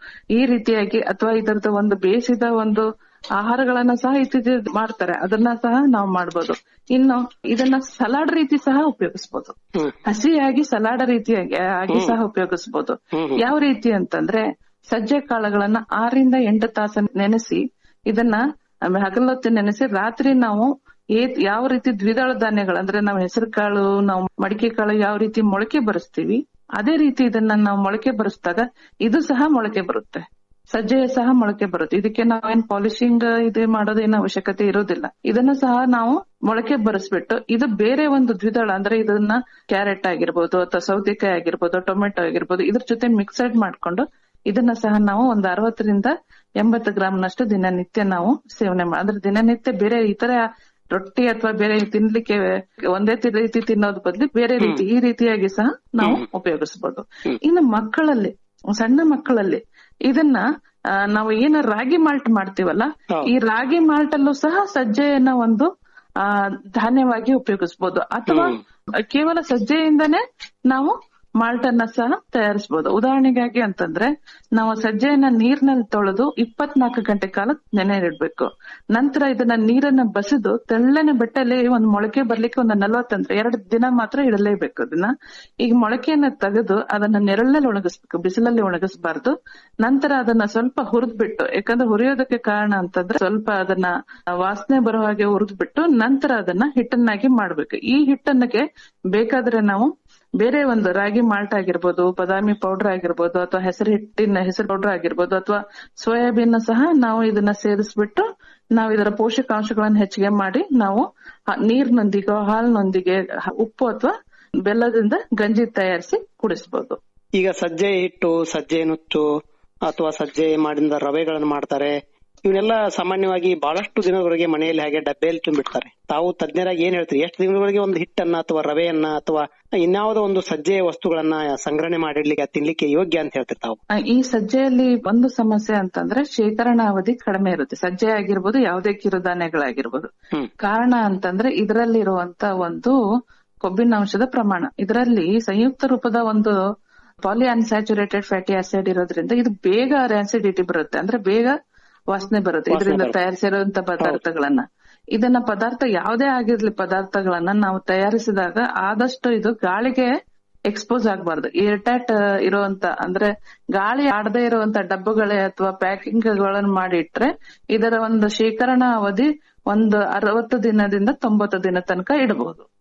ಈ ರೀತಿಯಾಗಿ ಅಥವಾ ಇದರದ ಒಂದು ಬೇಯಿಸಿದ ಒಂದು ಆಹಾರಗಳನ್ನ ಸಹ ಇತ್ತೀಚೆಗೆ ಮಾಡ್ತಾರೆ ಅದನ್ನ ಸಹ ನಾವು ಮಾಡ್ಬೋದು ಇನ್ನು ಇದನ್ನ ಸಲಾಡ್ ರೀತಿ ಸಹ ಉಪಯೋಗಿಸ್ಬೋದು ಹಸಿಯಾಗಿ ಸಲಾಡ್ ರೀತಿಯಾಗಿ ಆಗಿ ಸಹ ಉಪಯೋಗಿಸ್ಬೋದು ಯಾವ ರೀತಿ ಅಂತಂದ್ರೆ ಸಜ್ಜೆ ಕಾಳುಗಳನ್ನ ಆರರಿಂದ ಎಂಟು ತಾಸು ನೆನೆಸಿ ಇದನ್ನ ಆಮೇಲೆ ಹಗಲೊತ್ತು ನೆನೆಸಿ ರಾತ್ರಿ ನಾವು ಏ- ಯಾವ ರೀತಿ ದ್ವಿದಳ ಧಾನ್ಯಗಳು ಅಂದ್ರೆ ನಾವು ಹೆಸರು ಕಾಳು ನಾವು ಮಡಿಕೆ ಕಾಳು ಯಾವ ರೀತಿ ಮೊಳಕೆ ಬರೆಸ್ತೀವಿ ಅದೇ ರೀತಿ ಇದನ್ನ ನಾವು ಮೊಳಕೆ ಬರೆಸಿದಾಗ ಇದು ಸಹ ಮೊಳಕೆ ಬರುತ್ತೆ ಸಜ್ಜೆ ಸಹ ಮೊಳಕೆ ಬರುತ್ತೆ ಇದಕ್ಕೆ ನಾವೇನ್ ಪಾಲಿಶಿಂಗ್ ಇದು ಮಾಡೋದೇನು ಅವಶ್ಯಕತೆ ಇರೋದಿಲ್ಲ ಇದನ್ನ ಸಹ ನಾವು ಮೊಳಕೆ ಬರೆಸ್ಬಿಟ್ಟು ಇದು ಬೇರೆ ಒಂದು ದ್ವಿದಳ ಅಂದ್ರೆ ಇದನ್ನ ಕ್ಯಾರೆಟ್ ಆಗಿರ್ಬೋದು ಅಥವಾ ಸೌತೆಕಾಯಿ ಆಗಿರ್ಬೋದು ಟೊಮೆಟೊ ಆಗಿರ್ಬೋದು ಇದ್ರ ಜೊತೆ ಮಿಕ್ಸಡ್ ಮಾಡ್ಕೊಂಡು ಇದನ್ನ ಸಹ ನಾವು ಒಂದು ಅರವತ್ತರಿಂದ ಎಂಬತ್ತು ಗ್ರಾಮ್ನಷ್ಟು ದಿನನಿತ್ಯ ನಾವು ಸೇವನೆ ಮಾಡಿ ಅಂದ್ರೆ ದಿನನಿತ್ಯ ಬೇರೆ ಇತರ ರೊಟ್ಟಿ ಅಥವಾ ಬೇರೆ ತಿನ್ಲಿಕ್ಕೆ ಒಂದೇ ತಿ- ರೀತಿ ತಿನ್ನೋದ್ ಬದ್ಲು ಬೇರೆ ರೀತಿ ಈ ರೀತಿಯಾಗಿ ಸಹ ನಾವು ಉಪಯೋಗಿಸಬಹುದು ಇನ್ನು ಮಕ್ಕಳಲ್ಲಿ ಸಣ್ಣ ಮಕ್ಕಳಲ್ಲಿ ಇದನ್ನ ಆ, ನಾವು ಏನು ರಾಗಿ ಮಾಲ್ಟ್ ಮಾಡ್ತೀವಲ್ಲ ಈ ರಾಗಿ ಮಾಲ್ಟ್ ಅಲ್ಲೂ ಸಹ ಸಜ್ಜೆಯನ್ನ ಒಂದು ಆ ಧಾನ್ಯವಾಗಿ ಉಪಯೋಗಿಸಬಹುದು ಅಥವಾ ಕೇವಲ ಸಜ್ಜೆಯಿಂದನೇ ನಾವು ಮಾಲ್ಟ್ ಅನ್ನ ಸಹ ತಯಾರಿಸಬಹುದು ಉದಾಹರಣೆಗಾಗಿ ಅಂತಂದ್ರೆ ನಾವು ಸಜ್ಜೆಯನ್ನ ನೀರಿನಲ್ಲಿ ತೊಳೆದು ಇಪ್ಪತ್ನಾಲ್ಕು ಗಂಟೆ ಕಾಲ ನೆನೆ ಇಡಬೇಕು ನಂತರ ಇದನ್ನ ನೀರನ್ನ ಬಸಿದು ತೆಳ್ಳನೆ ಬೆಟ್ಟಲ್ಲಿ ಒಂದು ಮೊಳಕೆ ಬರ್ಲಿಕ್ಕೆ ಒಂದು ನಲ್ವತ್ತಂದ್ರೆ ಎರಡು ದಿನ ಮಾತ್ರ ಇಡಲೇಬೇಕು ಅದನ್ನ ಈಗ ಮೊಳಕೆಯನ್ನ ತೆಗೆದು ಅದನ್ನ ನೆರಳಲ್ಲಿ ಒಣಗಿಸ್ಬೇಕು ಬಿಸಿಲಲ್ಲಿ ಒಣಗಿಸಬಾರ್ದು ನಂತರ ಅದನ್ನ ಸ್ವಲ್ಪ ಹುರಿದ್ಬಿಟ್ಟು ಯಾಕಂದ್ರೆ ಹುರಿಯೋದಕ್ಕೆ ಕಾರಣ ಅಂತಂದ್ರೆ ಸ್ವಲ್ಪ ಅದನ್ನ ವಾಸನೆ ಬರೋ ಹಾಗೆ ಹುರಿದ್ಬಿಟ್ಟು ನಂತರ ಅದನ್ನ ಹಿಟ್ಟನ್ನಾಗಿ ಮಾಡ್ಬೇಕು ಈ ಹಿಟ್ಟನ್ನಕ್ಕೆ ಬೇಕಾದ್ರೆ ನಾವು ಬೇರೆ ಒಂದು ರಾಗಿ ಮಾಲ್ಟ್ ಆಗಿರ್ಬೋದು ಬಾದಾಮಿ ಪೌಡರ್ ಆಗಿರ್ಬೋದು ಅಥವಾ ಹೆಸರು ಹಿಟ್ಟಿನ ಹೆಸರು ಪೌಡರ್ ಆಗಿರ್ಬೋದು ಅಥವಾ ಸೋಯಾಬೀನ್ ಸಹ ನಾವು ಇದನ್ನ ಸೇರಿಸ್ಬಿಟ್ಟು ನಾವು ಇದರ ಪೋಷಕಾಂಶಗಳನ್ನು ಹೆಚ್ಚಿಗೆ ಮಾಡಿ ನಾವು ಹ- ನೀರಿನೊಂದಿಗೆ ಹಾಲಿನೊಂದಿಗೆ ಹ- ಉಪ್ಪು ಅಥವಾ ಬೆಲ್ಲದಿಂದ ಗಂಜಿ ತಯಾರಿಸಿ ಕುಡಿಸಬಹುದು ಈಗ ಸಜ್ಜೆ ಹಿಟ್ಟು ಸಜ್ಜೆ ನುಚ್ಚು ಅಥವಾ ಸಜ್ಜೆ ಮಾಡಿದ ರವೆಗಳನ್ನು ಮಾಡ್ತಾರೆ ಇವನ್ನೆಲ್ಲ ಸಾಮಾನ್ಯವಾಗಿ ಬಹಳಷ್ಟು ದಿನದವರೆಗೆ ಮನೆಯಲ್ಲಿ ಹಾಗೆ ಡಬ್ಬೆಯಲ್ಲಿ ತುಂಬಿಡ್ತಾರೆ ತಾವು ತಜ್ಞರಾಗಿ ಏನ್ ಹೇಳ್ತೀರಿ ಎಷ್ಟು ದಿನದವರೆಗೆ ಒಂದು ಹಿಟ್ಟನ್ನ ಅಥವಾ ರವೆಯನ್ನ ಅಥವಾ ಇನ್ಯಾವುದೋ ಒಂದು ಸಜ್ಜೆ ವಸ್ತುಗಳನ್ನ ಸಂಗ್ರಹಣೆ ಮಾಡಿಡ್ಲಿಕ್ಕೆ ತಿನ್ಲಿಕ್ಕೆ ಯೋಗ್ಯ ಅಂತ ಹೇಳ್ತೀರಿ ತಾವು ಆ, ಈ ಸಜ್ಜೆಯಲ್ಲಿ ಒಂದು ಸಮಸ್ಯೆ ಅಂತಂದ್ರೆ ಶೇಖರಣಾ ಅವಧಿ ಕಡಿಮೆ ಇರುತ್ತೆ ಸಜ್ಜೆ ಆಗಿರ್ಬೋದು ಯಾವುದೇ ಕಿರುಧಾನ್ಯಗಳಾಗಿರ್ಬೋದು ಕಾರಣ ಅಂತಂದ್ರೆ ಇದರಲ್ಲಿರುವಂತ ಒಂದು ಕೊಬ್ಬಿನಾಂಶದ ಪ್ರಮಾಣ ಇದರಲ್ಲಿ ಸಂಯುಕ್ತ ರೂಪದ ಒಂದು ಪಾಲಿ ಅನ್ಸ್ಯಾಚುರೇಟೆಡ್ ಫ್ಯಾಟಿ ಆಸಿಡ್ ಇರೋದ್ರಿಂದ ಇದು ಬೇಗ ಆಸಿಡಿಟಿ ಬರುತ್ತೆ ಅಂದ್ರೆ ಬೇಗ ವಾಸನೆ ಬರುತ್ತೆ ವಾಸನೆ ಇದರಿಂದ ಬರುತ್ತೆ. ತಯಾರಿಸಿರುವಂತ ಪದಾರ್ಥಗಳನ್ನ ಇದನ್ನ ಪದಾರ್ಥ ಯಾವುದೇ ಆಗಿರ್ಲಿ ಪದಾರ್ಥಗಳನ್ನ ನಾವು ತಯಾರಿಸಿದಾಗ ಆದಷ್ಟು ಇದು ಗಾಳಿಗೆ ಎಕ್ಸ್ಪೋಸ್ ಆಗಬಾರ್ದು ಏರ್ಟೈಟ್ ಇರುವಂತ ಅಂದ್ರೆ ಗಾಳಿ ಆಡದೇ ಇರುವಂತ ಡಬ್ಬಗಳೇ ಅಥವಾ ಪ್ಯಾಕಿಂಗ್ ಗಳನ್ನು ಮಾಡಿ ಇಟ್ರೆ ಇದರ ಒಂದು ಶೇಖರಣಾ ಅವಧಿ ಒಂದು ಅರವತ್ತು ದಿನದಿಂದ ತೊಂಬತ್ತು ದಿನ ತನಕ ಇಡಬಹುದು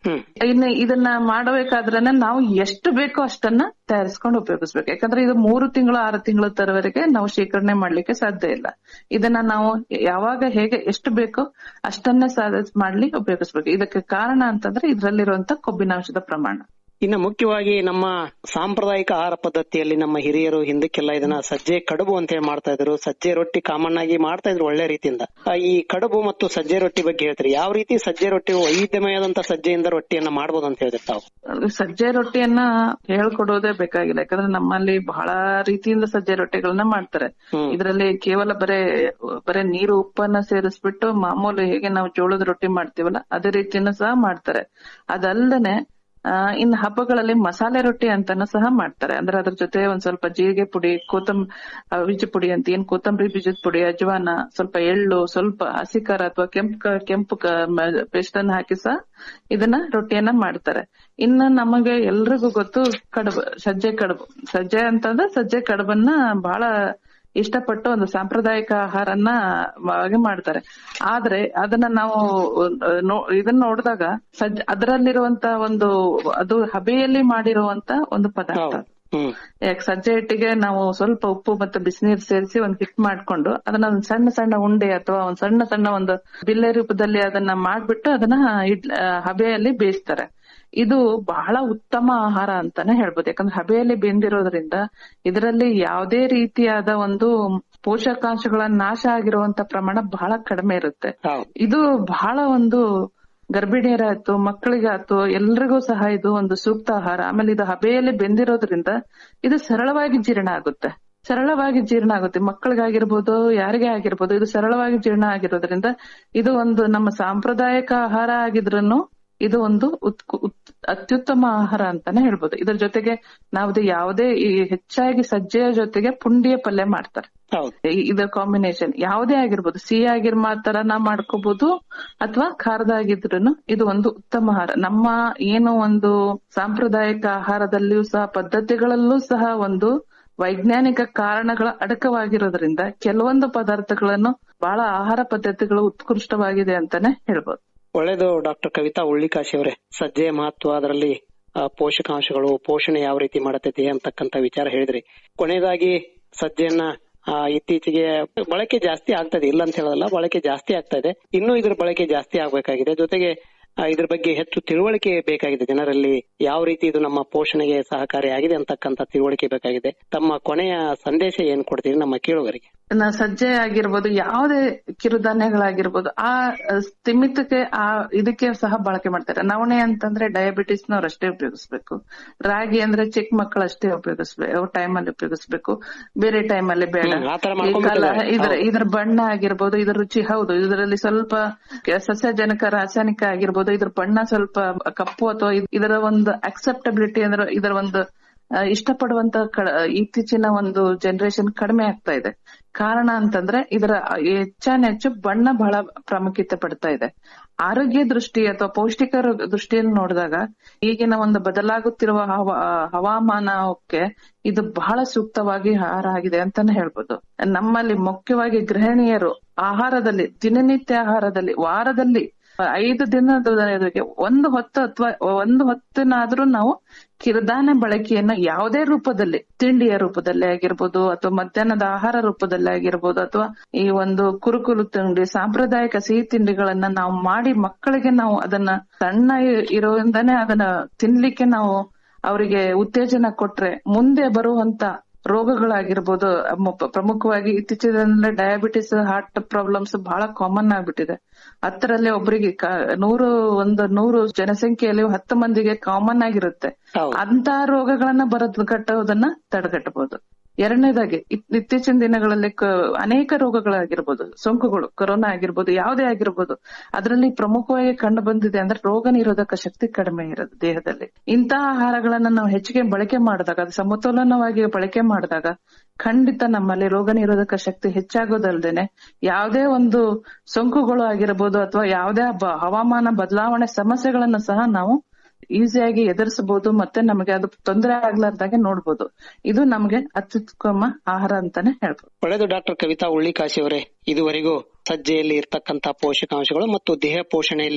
ಹ್ಮ್ ಇನ್ನು ಇದನ್ನ ಮಾಡಬೇಕಾದ್ರೇನೆ ನಾವು ಎಷ್ಟು ಬೇಕೋ ಅಷ್ಟನ್ನ ತಯಾರಿಸ್ಕೊಂಡು ಉಪಯೋಗಿಸ್ಬೇಕು ಯಾಕಂದ್ರೆ ಇದು ಮೂರು ತಿಂಗಳು ಆರು ತಿಂಗಳ ತರವರೆಗೆ ನಾವು ಶೇಖರಣೆ ಮಾಡ್ಲಿಕ್ಕೆ ಸಾಧ್ಯ ಇಲ್ಲ ಇದನ್ನ ನಾವು ಯಾವಾಗ ಹೇಗೆ ಎಷ್ಟು ಬೇಕೋ ಅಷ್ಟನ್ನೇ ಸಾಧ ಮಾಡ್ಲಿ ಉಪಯೋಗಿಸ್ಬೇಕು ಇದಕ್ಕೆ ಕಾರಣ ಅಂತಂದ್ರೆ ಇದ್ರಲ್ಲಿರುವಂತ ಕೊಬ್ಬಿನಾಂಶದ ಪ್ರಮಾಣ ಇನ್ನು ಮುಖ್ಯವಾಗಿ ನಮ್ಮ ಸಾಂಪ್ರದಾಯಿಕ ಆಹಾರ ಪದ್ಧತಿಯಲ್ಲಿ ನಮ್ಮ ಹಿರಿಯರು ಹಿಂದಕ್ಕೆಲ್ಲ ಇದನ್ನ ಸಜ್ಜೆ ಕಡುಬು ಅಂತ ಹೇಳಿ ಮಾಡ್ತಾ ಇದ್ರು ಸಜ್ಜೆ ರೊಟ್ಟಿ ಕಾಮನ್ ಆಗಿ ಮಾಡ್ತಾ ಇದ್ರು ಒಳ್ಳೆ ರೀತಿಯಿಂದ ಆ, ಈ ಕಡುಬು ಮತ್ತು ಸಜ್ಜೆ ರೊಟ್ಟಿ ಬಗ್ಗೆ ಹೇಳ್ತೀರಿ ಯಾವ ರೀತಿ ಸಜ್ಜೆ ರೊಟ್ಟಿ ವೈವಿಧ್ಯಮಯದಂತ ಸಜ್ಜೆಯಿಂದ ರೊಟ್ಟಿಯನ್ನ ಮಾಡ್ಬೋದು ಅಂತ ಹೇಳಿದ್ರೆ ತಾವು ಸಜ್ಜೆ ರೊಟ್ಟಿಯನ್ನ ಹೇಳ್ಕೊಡೋದೇ ಬೇಕಾಗಿಲ್ಲ ಯಾಕಂದ್ರೆ ನಮ್ಮಲ್ಲಿ ಬಹಳ ರೀತಿಯಿಂದ ಸಜ್ಜೆ ರೊಟ್ಟಿಗಳನ್ನ ಮಾಡ್ತಾರೆ ಇದರಲ್ಲಿ ಕೇವಲ ಬರೇ ಬರೇ ನೀರು ಉಪ್ಪನ್ನ ಸೇರಿಸ್ಬಿಟ್ಟು ಮಾಮೂಲಿ ಹೇಗೆ ನಾವು ಜೋಳದ ರೊಟ್ಟಿ ಮಾಡ್ತೀವಲ್ಲ ಅದೇ ರೀತಿಯನ್ನು ಸಹ ಮಾಡ್ತಾರೆ ಅದಲ್ಲದೆ ಆ ಇನ್ನು ಹಬ್ಬಗಳಲ್ಲಿ ಮಸಾಲೆ ರೊಟ್ಟಿ ಅಂತಾನು ಸಹ ಮಾಡ್ತಾರೆ ಅಂದ್ರೆ ಅದ್ರ ಜೊತೆ ಒಂದ್ ಸ್ವಲ್ಪ ಜೀರಿಗೆ ಪುಡಿ ಕೊತ್ತಂಬರಿ ಬೀಜ ಪುಡಿ ಅಂತ ಏನ್ ಕೊತ್ತಂಬರಿ ಬೀಜದ ಪುಡಿ ಅಜ್ವಾನ ಸ್ವಲ್ಪ ಎಳ್ಳು ಸ್ವಲ್ಪ ಹಸಿ ಖಾರ ಅಥವಾ ಕೆಂಪು ಕ- ಕೆಂಪು ಪೇಸ್ಟ್ ಅನ್ನ ಹಾಕಿ ಸಹ ಇದನ್ನ ರೊಟ್ಟಿಯನ್ನ ಮಾಡ್ತಾರೆ ಇನ್ನು ನಮಗೆ ಎಲ್ರಿಗೂ ಗೊತ್ತು ಕಡುಬು ಸಜ್ಜೆ ಕಡುಬು ಸಜ್ಜೆ ಅಂತಂದ್ರೆ ಸಜ್ಜೆ ಕಡುಬನ್ನ ಬಹಳ ಇಷ್ಟಪಟ್ಟು ಒಂದು ಸಾಂಪ್ರದಾಯಿಕ ಆಹಾರನ್ನ ಹಾಗೆ ಮಾಡ್ತಾರೆ ಆದ್ರೆ ಅದನ್ನ ನಾವು ಅಹ್, ನೋ- ಇದನ್ನ ನೋಡಿದಾಗ ಸಜ್ಜ ಅದರಲ್ಲಿರುವಂತ ಒಂದು ಅದು ಹಬೆಯಲ್ಲಿ ಮಾಡಿರುವಂತ ಒಂದು ಪದಾರ್ಥ ಅದು. ಯಾಕೆ ಸಜ್ಜೆ ಹಿಟ್ಟಿಗೆ ನಾವು ಸ್ವಲ್ಪ ಉಪ್ಪು ಮತ್ತು ಬಿಸಿನೀರು ಸೇರಿಸಿ ಒಂದ್ ಹಿಟ್ ಮಾಡ್ಕೊಂಡು ಅದನ್ನ ಒಂದ್ ಸಣ್ಣ ಸಣ್ಣ ಉಂಡೆ ಅಥವಾ ಒಂದ್ ಸಣ್ಣ ಸಣ್ಣ ಒಂದು ಬಿಲ್ಲೆ ರೂಪದಲ್ಲಿ ಅದನ್ನ ಮಾಡ್ಬಿಟ್ಟು ಅದನ್ನ ಇಡ್- ಆ, ಹಬೆಯಲ್ಲಿ ಬೇಯಿಸ್ತಾರೆ ಇದು ಬಹಳ ಉತ್ತಮ ಆಹಾರ ಅಂತಾನೆ ಹೇಳ್ಬೋದು ಯಾಕಂದ್ರೆ ಹಬೆಯಲ್ಲಿ ಬೆಂದಿರೋದ್ರಿಂದ ಇದರಲ್ಲಿ ಯಾವುದೇ ರೀತಿಯಾದ ಒಂದು ಪೋಷಕಾಂಶಗಳ ನಾಶ ಆಗಿರುವಂತ ಪ್ರಮಾಣ ಬಹಳ ಕಡಿಮೆ ಇರುತ್ತೆ ಇದು ಬಹಳ ಒಂದು ಗರ್ಭಿಣಿಯರಾಯ್ತು ಮಕ್ಕಳಿಗಾಯ್ತು ಎಲ್ರಿಗೂ ಸಹ ಇದು ಒಂದು ಸೂಕ್ತ ಆಹಾರ ಆಮೇಲೆ ಇದು ಹಬೆಯಲ್ಲಿ ಬೆಂದಿರೋದ್ರಿಂದ ಇದು ಸರಳವಾಗಿ ಜೀರ್ಣ ಆಗುತ್ತೆ ಸರಳವಾಗಿ ಜೀರ್ಣ ಆಗುತ್ತೆ ಮಕ್ಕಳಿಗಾಗಿರ್ಬೋದು ಯಾರಿಗೇ ಆಗಿರ್ಬೋದು ಇದು ಸರಳವಾಗಿ ಜೀರ್ಣ ಆಗಿರೋದ್ರಿಂದ ಇದು ಒಂದು ನಮ್ಮ ಸಾಂಪ್ರದಾಯಿಕ ಆಹಾರ ಆಗಿದ್ರೂ ಇದು ಒಂದು ಉತ್ಕು- ಉತ್- ಅತ್ಯುತ್ತಮ ಆಹಾರ ಅಂತಾನೆ ಹೇಳ್ಬೋದು ಇದ್ರ ಜೊತೆಗೆ ನಾವು ಯಾವುದೇ ಈ ಹೆಚ್ಚಾಗಿ ಸಜ್ಜೆಯ ಜೊತೆಗೆ ಪುಂಡಿಯ ಪಲ್ಯ ಮಾಡ್ತಾರೆ ಈ- ಇದರ ಕಾಂಬಿನೇಷನ್ ಯಾವುದೇ ಆಗಿರ್ಬೋದು ಸಿಹಿ ಆಗಿರ್ ಮಾತ್ರ ನಾ ಮಾಡ್ಕೋಬಹುದು ಅಥವಾ ಖಾರದಾಗಿದ್ರು ಇದು ಒಂದು ಉತ್ತಮ ಆಹಾರ ನಮ್ಮ ಏನು ಒಂದು ಸಾಂಪ್ರದಾಯಿಕ ಆಹಾರದಲ್ಲಿಯೂ ಸಹ ಪದ್ಧತಿಗಳಲ್ಲೂ ಸಹ ಒಂದು ವೈಜ್ಞಾನಿಕ ಕಾರಣಗಳ ಅಡಕವಾಗಿರೋದ್ರಿಂದ ಕೆಲವೊಂದು ಪದಾರ್ಥಗಳನ್ನು ಬಹಳ ಆಹಾರ ಪದ್ಧತಿಗಳು ಉತ್ಕೃಷ್ಟವಾಗಿದೆ ಅಂತಾನೆ ಹೇಳ್ಬೋದು ಒಳ್ಳೇದು ಡಾಕ್ಟರ್ ಕವಿತಾ ಉಳ್ಳಿಕಾಶಿ ಅವರೇ ಸಜ್ಜೆಯ ಮಹತ್ವ ಅದರಲ್ಲಿ ಆ, ಪೋಷಕಾಂಶಗಳು ಪೋಷಣೆ ಯಾವ ರೀತಿ ಮಾಡತೈತಿ ಅಂತಕ್ಕಂತ ವಿಚಾರ ಹೇಳಿದ್ರಿ ಕೊನೆಯದಾಗಿ ಸಜ್ಜೆಯನ್ನ ಆ, ಇತ್ತೀಚೆಗೆ ಬಳಕೆ ಜಾಸ್ತಿ ಆಗ್ತದೆ ಇಲ್ಲ ಅಂತ ಹೇಳಲ್ಲ ಬಳಕೆ ಜಾಸ್ತಿ ಆಗ್ತಾ ಇದೆ ಇನ್ನೂ ಇದ್ರ ಬಳಕೆ ಜಾಸ್ತಿ ಆಗ್ಬೇಕಾಗಿದೆ ಜೊತೆಗೆ ಆ, ಇದ್ರ ಬಗ್ಗೆ ಹೆಚ್ಚು ತಿಳುವಳಿಕೆ ಬೇಕಾಗಿದೆ ಜನರಲ್ಲಿ ಯಾವ ರೀತಿ ಇದು ನಮ್ಮ ಪೋಷಣೆಗೆ ಸಹಕಾರಿಯಾಗಿದೆ ಅಂತಕ್ಕಂತ ತಿಳುವಳಿಕೆ ಬೇಕಾಗಿದೆ ತಮ್ಮ ಕೊನೆಯ ಸಂದೇಶ ಏನ್ ಕೊಡ್ತೀರಿ ನಮ್ಮ ಕೇಳುಗರಿಗೆ ನ- ಸಜ್ಜೆ ಆಗಿರ್ಬೋದು ಯಾವುದೇ ಕಿರುಧಾನ್ಯಗಳಾಗಿರ್ಬೋದು ಆ ಸ್ಥಿಮಿತಕ್ಕೆ ಆ ಇದಕ್ಕೆ ಸಹ ಬಳಕೆ ಮಾಡ್ತಾರೆ ನವಣೆ ಅಂತಂದ್ರೆ ಡಯಾಬಿಟಿಸ್ ನವ್ರು ಅಷ್ಟೇ ಉಪಯೋಗಿಸ್ಬೇಕು ರಾಗಿ ಅಂದ್ರೆ ಚಿಕ್ಕ ಮಕ್ಕಳು ಅಷ್ಟೇ ಉಪಯೋಗಿಸ್ಬೇಕು ಟೈಮ್ ಅಲ್ಲಿ ಉಪಯೋಗಿಸ್ಬೇಕು ಬೇರೆ ಟೈಮ್ ಅಲ್ಲಿ ಬೇಡ ಹ್ಮ್, ಆ ತರ ಈ ಮಾಡ್ಕೊಂಡ್ಬಿಟ್ಟಿದ್ದಾರೆ. ಕಾಲ- ಇದ್ರ ಹೌದು. ಇದ್ರ ಬಣ್ಣ ಆಗಿರ್ಬೋದು ಇದ್ರ ರುಚಿ ಹೌದು ಇದರಲ್ಲಿ ಸ್ವಲ್ಪ ಕೆ- ಸಸ್ಯಜನಕ ರಾಸಾಯನಿಕ ಆಗಿರ್ಬೋದು ಇದ್ರ ಬಣ್ಣ ಸ್ವಲ್ಪ ಕಪ್ಪು ಅಥವಾ ಇದ್- ಇದರ ಒಂದು ಅಕ್ಸೆಪ್ಟಬಿಲಿಟಿ ಅಂದ್ರೆ ಇದರ ಒಂದು ಆ, ಇಷ್ಟಪಡುವಂತ ಕ- ಇತ್ತೀಚಿನ ಒಂದು ಜನರೇಷನ್ ಕಡಿಮೆ ಆಗ್ತಾ ಇದೆ ಕಾರಣ ಅಂತಂದ್ರೆ ಇದರ ಹೆಚ್ಚಾನ ಹೆಚ್ಚು ಬಣ್ಣ ಬಹಳ ಪ್ರಾಮುಖ್ಯತೆ ಪಡ್ತಾ ಇದೆ ಆರೋಗ್ಯ ದೃಷ್ಟಿ ಅಥವಾ ಪೌಷ್ಟಿಕ ರ- ದೃಷ್ಟಿಯನ್ನು ನೋಡಿದಾಗ ಈಗಿನ ಒಂದು ಬದಲಾಗುತ್ತಿರುವ ಹವ- ಹವಾಮಾನಕ್ಕೆ ಇದು ಬಹಳ ಸೂಕ್ತವಾಗಿ ಆಹಾರ ಆಗಿದೆ ಅಂತಾನೆ ಹೇಳ್ಬೋದು ನಮ್ಮಲ್ಲಿ ಮುಖ್ಯವಾಗಿ ಗೃಹಿಣಿಯರು ಆಹಾರದಲ್ಲಿ ದಿನನಿತ್ಯ ಆಹಾರದಲ್ಲಿ ವಾರದಲ್ಲಿ ಐದು ದಿನದವರೆಗೆ ಒಂದು ಹೊತ್ತು ಅಥವಾ ಒಂದು ಹೊತ್ತಿನಾದ್ರೂ ನಾವು ಕಿರುಧಾನ್ಯ ಬಳಕೆಯನ್ನು ಯಾವುದೇ ರೂಪದಲ್ಲಿ ತಿಂಡಿಯ ರೂಪದಲ್ಲಿ ಆಗಿರ್ಬೋದು ಅಥವಾ ಮಧ್ಯಾಹ್ನದ ಆಹಾರ ರೂಪದಲ್ಲಿ ಆಗಿರ್ಬೋದು ಅಥವಾ ಈ ಒಂದು ಕುರುಕುಲು ತಿಂಡಿ ಸಾಂಪ್ರದಾಯಿಕ ಸಿಹಿ ತಿಂಡಿಗಳನ್ನ ನಾವು ಮಾಡಿ ಮಕ್ಕಳಿಗೆ ನಾವು ಅದನ್ನ ಸಣ್ಣ ಇ- ಇರೋದ್ರಿಂದಾನೇ ಅದನ್ನ ತಿನ್ಲಿಕ್ಕೆ ನಾವು ಅವರಿಗೆ ಉತ್ತೇಜನ ಕೊಟ್ರೆ ಮುಂದೆ ಬರುವಂತ ರೋಗಗಳಾಗಿರ್ಬೋದು ಅಮ್ಮ- ಪ್ರಮುಖವಾಗಿ ಇತ್ತೀಚಿನ ದಿನಗಳಲ್ಲಿ ಡಯಾಬಿಟಿಸ್ ಹಾರ್ಟ್ ಪ್ರಾಬ್ಲಮ್ಸ್ ಬಹಳ ಕಾಮನ್ ಆಗ್ಬಿಟ್ಟಿದೆ ಹತ್ತರಲ್ಲಿ ಒಬ್ಬರಿಗೆ ನೂರು ಒಂದು ನೂರು ಜನಸಂಖ್ಯೆಯಲ್ಲಿ ಹತ್ತು ಮಂದಿಗೆ ಕಾಮನ್ ಆಗಿರುತ್ತೆ ಅಂತ ರೋಗಗಳನ್ನ ಬರೋದ್ ಕಟ್ಟೋದನ್ನ ತಡೆಗಟ್ಟಬಹುದು ಎರಡನೇದಾಗಿ ಇತ್- ಇತ್ತೀಚಿನ ದಿನಗಳಲ್ಲಿ ಕ- ಅನೇಕ ರೋಗಗಳಾಗಿರ್ಬೋದು ಸೋಂಕುಗಳು ಕೊರೋನಾ ಆಗಿರ್ಬೋದು ಯಾವುದೇ ಆಗಿರ್ಬೋದು ಅದರಲ್ಲಿ ಪ್ರಮುಖವಾಗಿ ಕಂಡು ಬಂದಿದೆ ಅಂದ್ರೆ ರೋಗ ನಿರೋಧಕ ಶಕ್ತಿ ಕಡಿಮೆ ಇರೋದು ದೇಹದಲ್ಲಿ ಇಂತಹ ಆಹಾರಗಳನ್ನ ನಾವು ಹೆಚ್ಚಿಗೆ ಬಳಕೆ ಮಾಡಿದಾಗ ಅದು ಸಮತೋಲನವಾಗಿ ಬಳಕೆ ಮಾಡಿದಾಗ ಖಂಡಿತ ನಮ್ಮಲ್ಲಿ ರೋಗ ನಿರೋಧಕ ಶಕ್ತಿ ಹೆಚ್ಚಾಗೋದಲ್ದೇನೆ ಯಾವುದೇ ಒಂದು ಸೋಂಕುಗಳು ಆಗಿರ್ಬೋದು ಅಥವಾ ಯಾವುದೇ ಬ- ಹವಾಮಾನ ಬದಲಾವಣೆ ಸಮಸ್ಯೆಗಳನ್ನ ಸಹ ನಾವು ಈಸಿಯಾಗಿ ಎದುರಿಸಬಹುದು ಮತ್ತೆ ನಮಗೆ ಅದು ತೊಂದರೆ ಆಗ್ಲಾರ್ದಾಗೆ ನೋಡ್ಬೋದು ಇದು ನಮಗೆ ಅತ್ಯುತ್ತಮ ಆಹಾರ ಅಂತಾನೆ ಹೇಳ್ಬೋದು ಒಳ್ಳೆಯದು ಡಾಕ್ಟರ್ ಕವಿತಾ ಉಳ್ಳಿಕಾಶಿ ಅವರೇ ಇದುವರೆಗೂ ಸಜ್ಜೆಯಲ್ಲಿ ಇರ್ತಕ್ಕಂತ ಪೋಷಕಾಂಶಗಳು ಮತ್ತು ದೇಹ ಪೋಷಣೆಯಲ್ಲಿ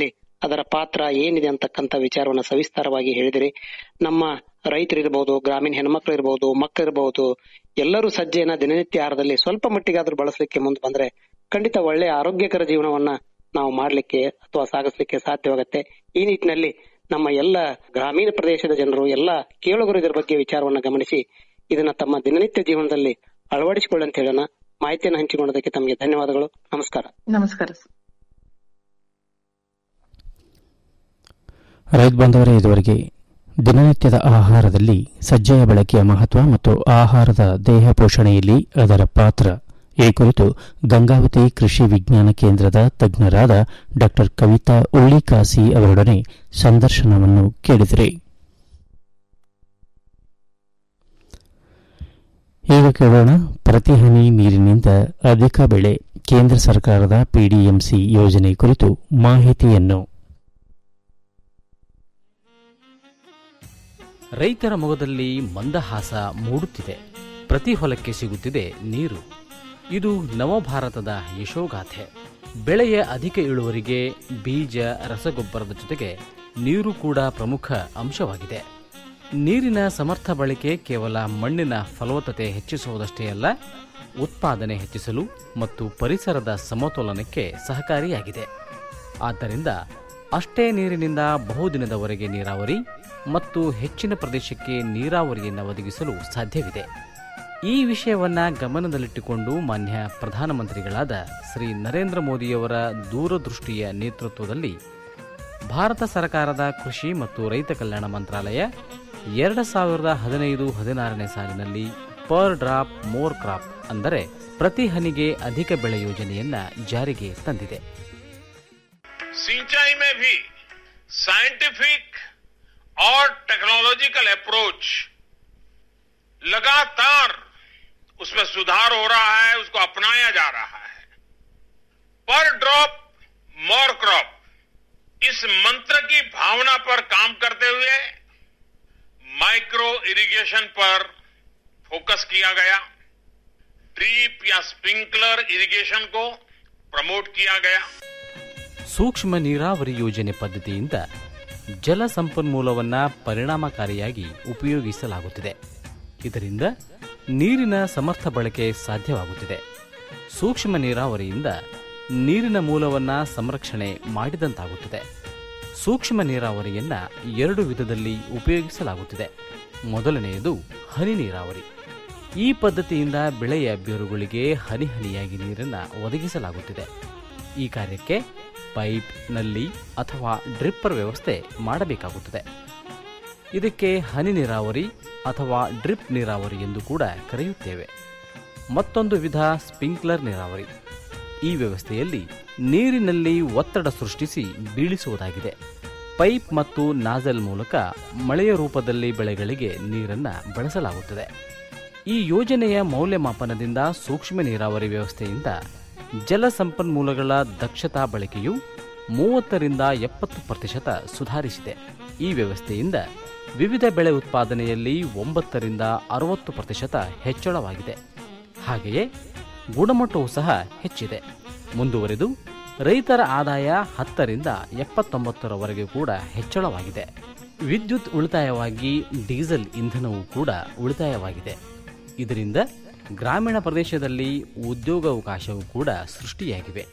ಅದರ ಪಾತ್ರ ಏನಿದೆ ಅಂತಕ್ಕಂಥ ವಿಚಾರವನ್ನ ಸವಿಸ್ತಾರವಾಗಿ ಹೇಳಿದಿರಿ ನಮ್ಮ ರೈತರಿರ್ಬಹುದು ಗ್ರಾಮೀಣ ಹೆಣ್ಮಕ್ಳು ಇರಬಹುದು ಮಕ್ಕಳಿರಬಹುದು ಎಲ್ಲರೂ ಸಜ್ಜೆಯನ್ನ ದಿನನಿತ್ಯ ಆಹಾರದಲ್ಲಿ ಸ್ವಲ್ಪ ಮಟ್ಟಿಗಾದ್ರೂ ಬಳಸಲಿಕ್ಕೆ ಮುಂದೆ ಬಂದ್ರೆ ಖಂಡಿತ ಒಳ್ಳೆಯ ಆರೋಗ್ಯಕರ ಜೀವನವನ್ನ ನಾವು ಮಾಡ್ಲಿಕ್ಕೆ ಅಥವಾ ಸಾಗಿಸ್ಲಿಕ್ಕೆ ಸಾಧ್ಯವಾಗುತ್ತೆ ಈ ನಿಟ್ಟಿನಲ್ಲಿ ನಮ್ಮ ಎಲ್ಲ ಗ್ರಾಮೀಣ ಪ್ರದೇಶದ ಜನರು ಎಲ್ಲ ಕೇಳುಗರು ಇದರ ಬಗ್ಗೆ ವಿಚಾರವನ್ನ ಗಮನಿಸಿ ಇದನ್ನ ತಮ್ಮ ದಿನನಿತ್ಯ ಜೀವನದಲ್ಲಿ ಅಳವಡಿಸಿಕೊಳ್ಳಂತ ಹೇಳೋಣ ಮಾಹಿತಿಯನ್ನು ಹಂಚಿಕೊಂಡದಕ್ಕೆ ತಮಗೆ ಧನ್ಯವಾದಗಳು ನಮಸ್ಕಾರ ನಮಸ್ಕಾರ ಸರ್ ರೈತ ಬಾಂಧವರೇ ಇದುವರೆಗೆ ದಿನನಿತ್ಯದ ಆಹಾರದಲ್ಲಿ ಸಜ್ಜೆಯ ಬಳಕೆಯ ಮಹತ್ವ ಮತ್ತು ಆಹಾರದ ದೇಹ ಪೋಷಣೆಯಲ್ಲಿ ಅದರ ಪಾತ್ರ ಈ ಕುರಿತು ಗಂಗಾವತಿ ಕೃಷಿ ವಿಜ್ಞಾನ ಕೇಂದ್ರದ ತಜ್ಞರಾದ ಡಾ ಕವಿತಾ ಉಳ್ಳಿಕಾಸಿ ಅವರೊಡನೆ ಸಂದರ್ಶನವನ್ನು ಕೇಳಿದಿರಿ ಈಗ ಕೇಳೋಣ ಪ್ರತಿ ಹನಿ ನೀರಿನಿಂದ ಅಧಿಕ ಬೆಳೆ ಕೇಂದ್ರ ಸರ್ಕಾರದ ಪಿಡಿಎಂಸಿ ಯೋಜನೆ ಕುರಿತು ಮಾಹಿತಿಯನ್ನು ರೈತರ ಮೊಗದಲ್ಲಿ ಮಂದಹಾಸ ಮೂಡುತ್ತಿದೆ ಪ್ರತಿ ಹೊಲಕ್ಕೆ ಸಿಗುತ್ತಿದೆ ನೀರು ಇದು ನವಭಾರತದ ಯಶೋಗಾಥೆ ಬೆಳೆಯ ಅಧಿಕ ಇಳುವರಿಗೆ ಬೀಜ ರಸಗೊಬ್ಬರದ ಜೊತೆಗೆ ನೀರು ಕೂಡ ಪ್ರಮುಖ ಅಂಶವಾಗಿದೆ ನೀರಿನ ಸಮರ್ಥ ಬಳಕೆ ಕೇವಲ ಮಣ್ಣಿನ ಫಲವತ್ತತೆ ಹೆಚ್ಚಿಸುವುದಷ್ಟೇ ಅಲ್ಲ ಉತ್ಪಾದನೆ ಹೆಚ್ಚಿಸಲು ಮತ್ತು ಪರಿಸರದ ಸಮತೋಲನಕ್ಕೆ ಸಹಕಾರಿಯಾಗಿದೆ ಆದ್ದರಿಂದ ಅಷ್ಟೇ ನೀರಿನಿಂದ ಬಹುದಿನದವರೆಗೆ ನೀರಾವರಿ ಮತ್ತು ಹೆಚ್ಚಿನ ಪ್ರದೇಶಕ್ಕೆ ನೀರಾವರಿಯನ್ನು ಒದಗಿಸಲು ಸಾಧ್ಯವಿದೆ ಈ ವಿಷಯವನ್ನ ಗಮನದಲ್ಲಿಟ್ಟುಕೊಂಡು ಮಾನ್ಯ ಪ್ರಧಾನಮಂತ್ರಿಗಳಾದ ಶ್ರೀ ನರೇಂದ್ರ ಮೋದಿಯವರ ದೂರದೃಷ್ಟಿಯ ನೇತೃತ್ವದಲ್ಲಿ ಭಾರತ ಸರ್ಕಾರದ ಕೃಷಿ ಮತ್ತು ರೈತ ಕಲ್ಯಾಣ ಮಂತ್ರಾಲಯ ಎರಡು ಸಾವಿರದ ಹದಿನೈದು ಹದಿನಾರನೇ ಸಾಲಿನಲ್ಲಿ ಪರ್ ಡ್ರಾಪ್ ಮೋರ್ ಕ್ರಾಪ್ ಅಂದರೆ ಪ್ರತಿ ಹನಿಗೆ ಅಧಿಕ ಬೆಳೆ ಯೋಜನೆಯನ್ನ ಜಾರಿಗೆ ತಂದಿದೆ सिंचाई में भी साइंटिफिक और टेक्नोलॉजिकल अप्रोच लगातार उसमें सुधार हो रहा है उसको अपनाया जा रहा है पर ड्रॉप मोर क्रॉप इस मंत्र की भावना पर काम करते हुए माइक्रो इरिगेशन पर फोकस किया गया ड्रीप या स्प्रिंकलर इरिगेशन को प्रमोट किया गया ಸೂಕ್ಷ್ಮ ನೀರಾವರಿ ಯೋಜನೆ ಪದ್ಧತಿಯಿಂದ ಜಲ ಸಂಪನ್ಮೂಲವನ್ನು ಪರಿಣಾಮಕಾರಿಯಾಗಿ ಉಪಯೋಗಿಸಲಾಗುತ್ತಿದೆ ಇದರಿಂದ ನೀರಿನ ಸಮರ್ಥ ಬಳಕೆ ಸಾಧ್ಯವಾಗುತ್ತಿದೆ ಸೂಕ್ಷ್ಮ ನೀರಾವರಿಯಿಂದ ನೀರಿನ ಮೂಲವನ್ನು ಸಂರಕ್ಷಣೆ ಮಾಡಿದಂತಾಗುತ್ತದೆ ಸೂಕ್ಷ್ಮ ನೀರಾವರಿಯನ್ನ ಎರಡು ವಿಧದಲ್ಲಿ ಉಪಯೋಗಿಸಲಾಗುತ್ತಿದೆ ಮೊದಲನೆಯದು ಹನಿ ನೀರಾವರಿ ಈ ಪದ್ಧತಿಯಿಂದ ಬೆಳೆಯ ಬೇರುಗಳಿಗೆ ಹನಿ ಹನಿಯಾಗಿ ನೀರನ್ನು ಒದಗಿಸಲಾಗುತ್ತಿದೆ ಈ ಕಾರ್ಯಕ್ಕೆ ಪೈಪ್ ನಲ್ಲಿ ಅಥವಾ ಡ್ರಿಪ್ಪರ್ ವ್ಯವಸ್ಥೆ ಮಾಡಬೇಕಾಗುತ್ತದೆ ಇದಕ್ಕೆ ಹನಿ ನೀರಾವರಿ ಅಥವಾ ಡ್ರಿಪ್ ನೀರಾವರಿ ಎಂದು ಕೂಡ ಕರೆಯುತ್ತೇವೆ ಮತ್ತೊಂದು ವಿಧ ಸ್ಪ್ರಿಂಕ್ಲರ್ ನೀರಾವರಿ ಈ ವ್ಯವಸ್ಥೆಯಲ್ಲಿ ನೀರಿನಲ್ಲಿ ಒತ್ತಡ ಸೃಷ್ಟಿಸಿ ಬೀಳಿಸುವುದಾಗಿದೆ ಪೈಪ್ ಮತ್ತು ನಾಜಲ್ ಮೂಲಕ ಮಳೆಯ ರೂಪದಲ್ಲಿ ಬೆಳೆಗಳಿಗೆ ನೀರನ್ನು ಬಳಸಲಾಗುತ್ತದೆ ಈ ಯೋಜನೆಯ ಮೌಲ್ಯಮಾಪನದಿಂದ ಸೂಕ್ಷ್ಮ ನೀರಾವರಿ ವ್ಯವಸ್ಥೆಯಿಂದ ಜಲ ಸಂಪನ್ಮೂಲಗಳ ದಕ್ಷತಾ ಬಳಕೆಯು ಮೂವತ್ತರಿಂದ ಎಪ್ಪತ್ತು ಪ್ರತಿಶತ ಸುಧಾರಿಸಿದೆ ಈ ವ್ಯವಸ್ಥೆಯಿಂದ ವಿವಿಧ ಬೆಳೆ ಉತ್ಪಾದನೆಯಲ್ಲಿ ಒಂಬತ್ತರಿಂದ ಅರವತ್ತು ಪ್ರತಿಶತ ಹೆಚ್ಚಳವಾಗಿದೆ ಹಾಗೆಯೇ ಗುಣಮಟ್ಟವೂ ಸಹ ಹೆಚ್ಚಿದೆ ಮುಂದುವರೆದು ರೈತರ ಆದಾಯ ಹತ್ತರಿಂದ ಎಪ್ಪತ್ತೊಂಬತ್ತರವರೆಗೆ ಕೂಡ ಹೆಚ್ಚಳವಾಗಿದೆ ವಿದ್ಯುತ್ ಉಳಿತಾಯವಾಗಿ ಡೀಸೆಲ್ ಇಂಧನವೂ ಕೂಡ ಉಳಿತಾಯವಾಗಿದೆ ಇದರಿಂದ ಗ್ರಾಮೀಣ ಪ್ರದೇಶದಲ್ಲಿ ಉದ್ಯೋಗಾವಕಾಶವೂ ಕೂಡ ಸೃಷ್ಟಿಯಾಗಿವೆ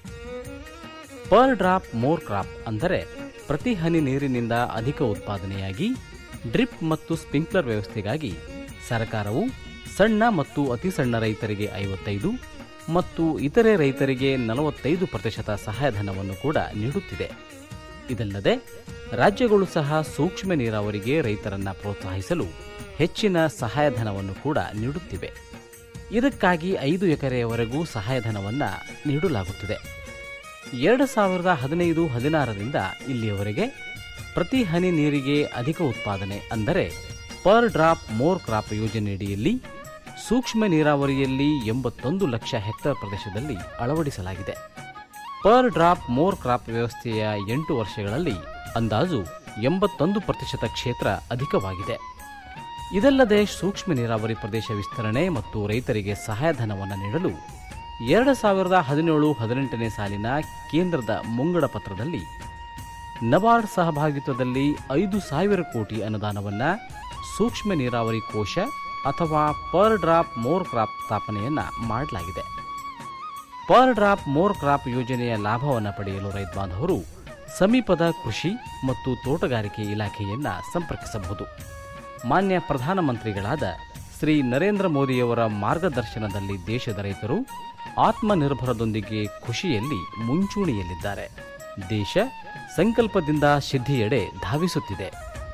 ಪರ್ ಡ್ರಾಪ್ ಮೋರ್ ಕ್ರಾಪ್ ಅಂದರೆ ಪ್ರತಿ ಹನಿ ನೀರಿನಿಂದ ಅಧಿಕ ಉತ್ಪಾದನೆಯಾಗಿ ಡ್ರಿಪ್ ಮತ್ತು ಸ್ಪ್ರಿಂಕ್ಲರ್ ವ್ಯವಸ್ಥೆಗಾಗಿ ಸರ್ಕಾರವು ಸಣ್ಣ ಮತ್ತು ಅತಿ ಸಣ್ಣ ರೈತರಿಗೆ ಐವತ್ತೈದು ಮತ್ತು ಇತರೆ ರೈತರಿಗೆ ನಲವತ್ತೈದು ಪ್ರತಿಶತ ಸಹಾಯಧನವನ್ನು ಕೂಡ ನೀಡುತ್ತಿದೆ ಇದಲ್ಲದೆ ರಾಜ್ಯಗಳು ಸಹ ಸೂಕ್ಷ್ಮ ನೀರಾವರಿಗೆ ರೈತರನ್ನ ಪ್ರೋತ್ಸಾಹಿಸಲು ಹೆಚ್ಚಿನ ಸಹಾಯಧನವನ್ನು ಕೂಡ ನೀಡುತ್ತಿವೆ ಇದಕ್ಕಾಗಿ ಐದು ಎಕರೆಯವರೆಗೂ ಸಹಾಯಧನವನ್ನು ನೀಡಲಾಗುತ್ತದೆ ಎರಡು ಸಾವಿರದ ಹದಿನೈದು ಹದಿನಾರರಿಂದ ಇಲ್ಲಿಯವರೆಗೆ ಪ್ರತಿ ಹನಿ ನೀರಿಗೆ ಅಧಿಕ ಉತ್ಪಾದನೆ ಅಂದರೆ ಪರ್ ಡ್ರಾಪ್ ಮೋರ್ ಕ್ರಾಪ್ ಯೋಜನೆಯಡಿಯಲ್ಲಿ ಸೂಕ್ಷ್ಮ ನೀರಾವರಿಯಲ್ಲಿ ಎಂಬತ್ತೊಂದು ಲಕ್ಷ ಹೆಕ್ಟೇರ್ ಪ್ರದೇಶದಲ್ಲಿ ಅಳವಡಿಸಲಾಗಿದೆ ಪರ್ ಡ್ರಾಪ್ ಮೋರ್ ಕ್ರಾಪ್ ವ್ಯವಸ್ಥೆಯ ಎಂಟು ವರ್ಷಗಳಲ್ಲಿ ಅಂದಾಜು ಎಂಬತ್ತೊಂದು ಪ್ರತಿಶತ ಕ್ಷೇತ್ರ ಅಧಿಕವಾಗಿದೆ ಇದಲ್ಲದೆ ಸೂಕ್ಷ್ಮ ನೀರಾವರಿ ಪ್ರದೇಶ ವಿಸ್ತರಣೆ ಮತ್ತು ರೈತರಿಗೆ ಸಹಾಯಧನವನ್ನು ನೀಡಲು ಎರಡು ಸಾವಿರದ ಹದಿನೇಳು ಹದಿನೆಂಟನೇ ಸಾಲಿನ ಕೇಂದ್ರದ ಮುಂಗಡ ಪತ್ರದಲ್ಲಿ ನಬಾರ್ಡ್ ಸಹಭಾಗಿತ್ವದಲ್ಲಿ ಐದು ಸಾವಿರ ಕೋಟಿ ಅನುದಾನವನ್ನು ಸೂಕ್ಷ್ಮ ನೀರಾವರಿ ಕೋಶ ಅಥವಾ ಪರ್ ಡ್ರಾಪ್ ಮೋರ್ ಕ್ರಾಪ್ ಸ್ಥಾಪನೆಯನ್ನ ಮಾಡಲಾಗಿದೆ ಪರ್ ಡ್ರಾಪ್ ಮೋರ್ ಕ್ರಾಪ್ ಯೋಜನೆಯ ಲಾಭವನ್ನು ಪಡೆಯಲು ರೈತ ಬಾಂಧವರು ಸಮೀಪದ ಕೃಷಿ ಮತ್ತು ತೋಟಗಾರಿಕೆ ಇಲಾಖೆಯನ್ನ ಸಂಪರ್ಕಿಸಬಹುದು ಮಾನ್ಯ ಪ್ರಧಾನಮಂತ್ರಿಗಳಾದ ಶ್ರೀ ನರೇಂದ್ರ ಮೋದಿಯವರ ಮಾರ್ಗದರ್ಶನದಲ್ಲಿ ದೇಶದ ರೈತರು ಆತ್ಮನಿರ್ಭರದೊಂದಿಗೆ ಖುಷಿಯಲ್ಲಿ ಮುಂಚೂಣಿಯಲ್ಲಿದ್ದಾರೆ ದೇಶ ಸಂಕಲ್ಪದಿಂದ ಸಿದ್ಧಿಯೆಡೆ ಧಾವಿಸುತ್ತಿದೆ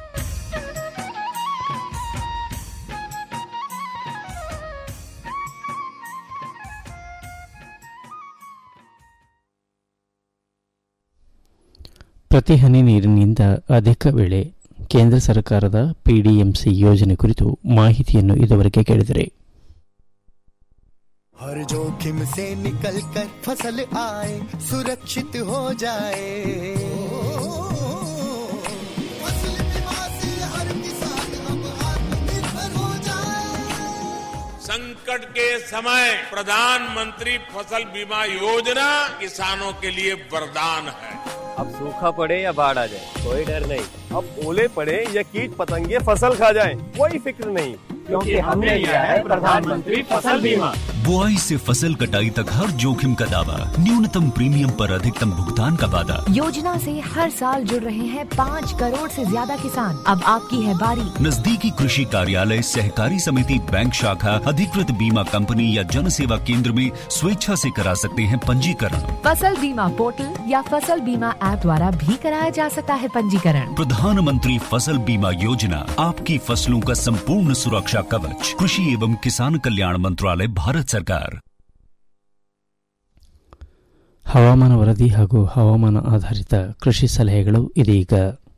ಪ್ರತಿ ಹನಿ ನೀರಿನಿಂದ ಅಧಿಕ ಬೆಳೆ ಕೇಂದ್ರ ಸರ್ಕಾರದ ಪಿಡಿಎಂಸಿ ಯೋಜನೆ ಕುರಿತು ಮಾಹಿತಿಯನ್ನು ಇದುವರೆಗೆ ಕೇಳಿದರೆ हर जोखिम से निकल कर फसल आए सुरक्षित हो जाए फसल बीमा से हर किसान अब आत्मनिर्भर हो जाए संकट के समय प्रधानमंत्री फसल बीमा योजना किसानों के लिए वरदान है अब सूखा पड़े या बाढ़ आ जाए कोई डर नहीं अब ओले पड़े या कीट पतंगे फसल खा जाए कोई फिक्र नहीं क्योंकि हमने लिया है प्रधानमंत्री फसल बीमा बुआई से फसल कटाई तक हर जोखिम का दावा न्यूनतम प्रीमियम पर अधिकतम भुगतान का वादा योजना से हर साल जुड़ रहे हैं पाँच करोड़ से ज्यादा किसान अब आपकी है बारी नजदीकी कृषि कार्यालय सहकारी समिति बैंक शाखा अधिकृत बीमा कंपनी या जन सेवा केंद्र में स्वेच्छा से करा सकते हैं पंजीकरण फसल बीमा पोर्टल या फसल बीमा ऐप द्वारा भी कराया जा सकता है पंजीकरण प्रधानमंत्री फसल बीमा योजना आपकी फसलों का संपूर्ण सुरक्षा कवच कृषि एवं किसान कल्याण मंत्रालय भारत सरकार ಹವಾಮಾನ ವರದಿ ಹಾಗೂ ಹವಾಮಾನ ಆಧಾರಿತ ಕೃಷಿ ಸಲಹೆಗಳು ಇದೀಗ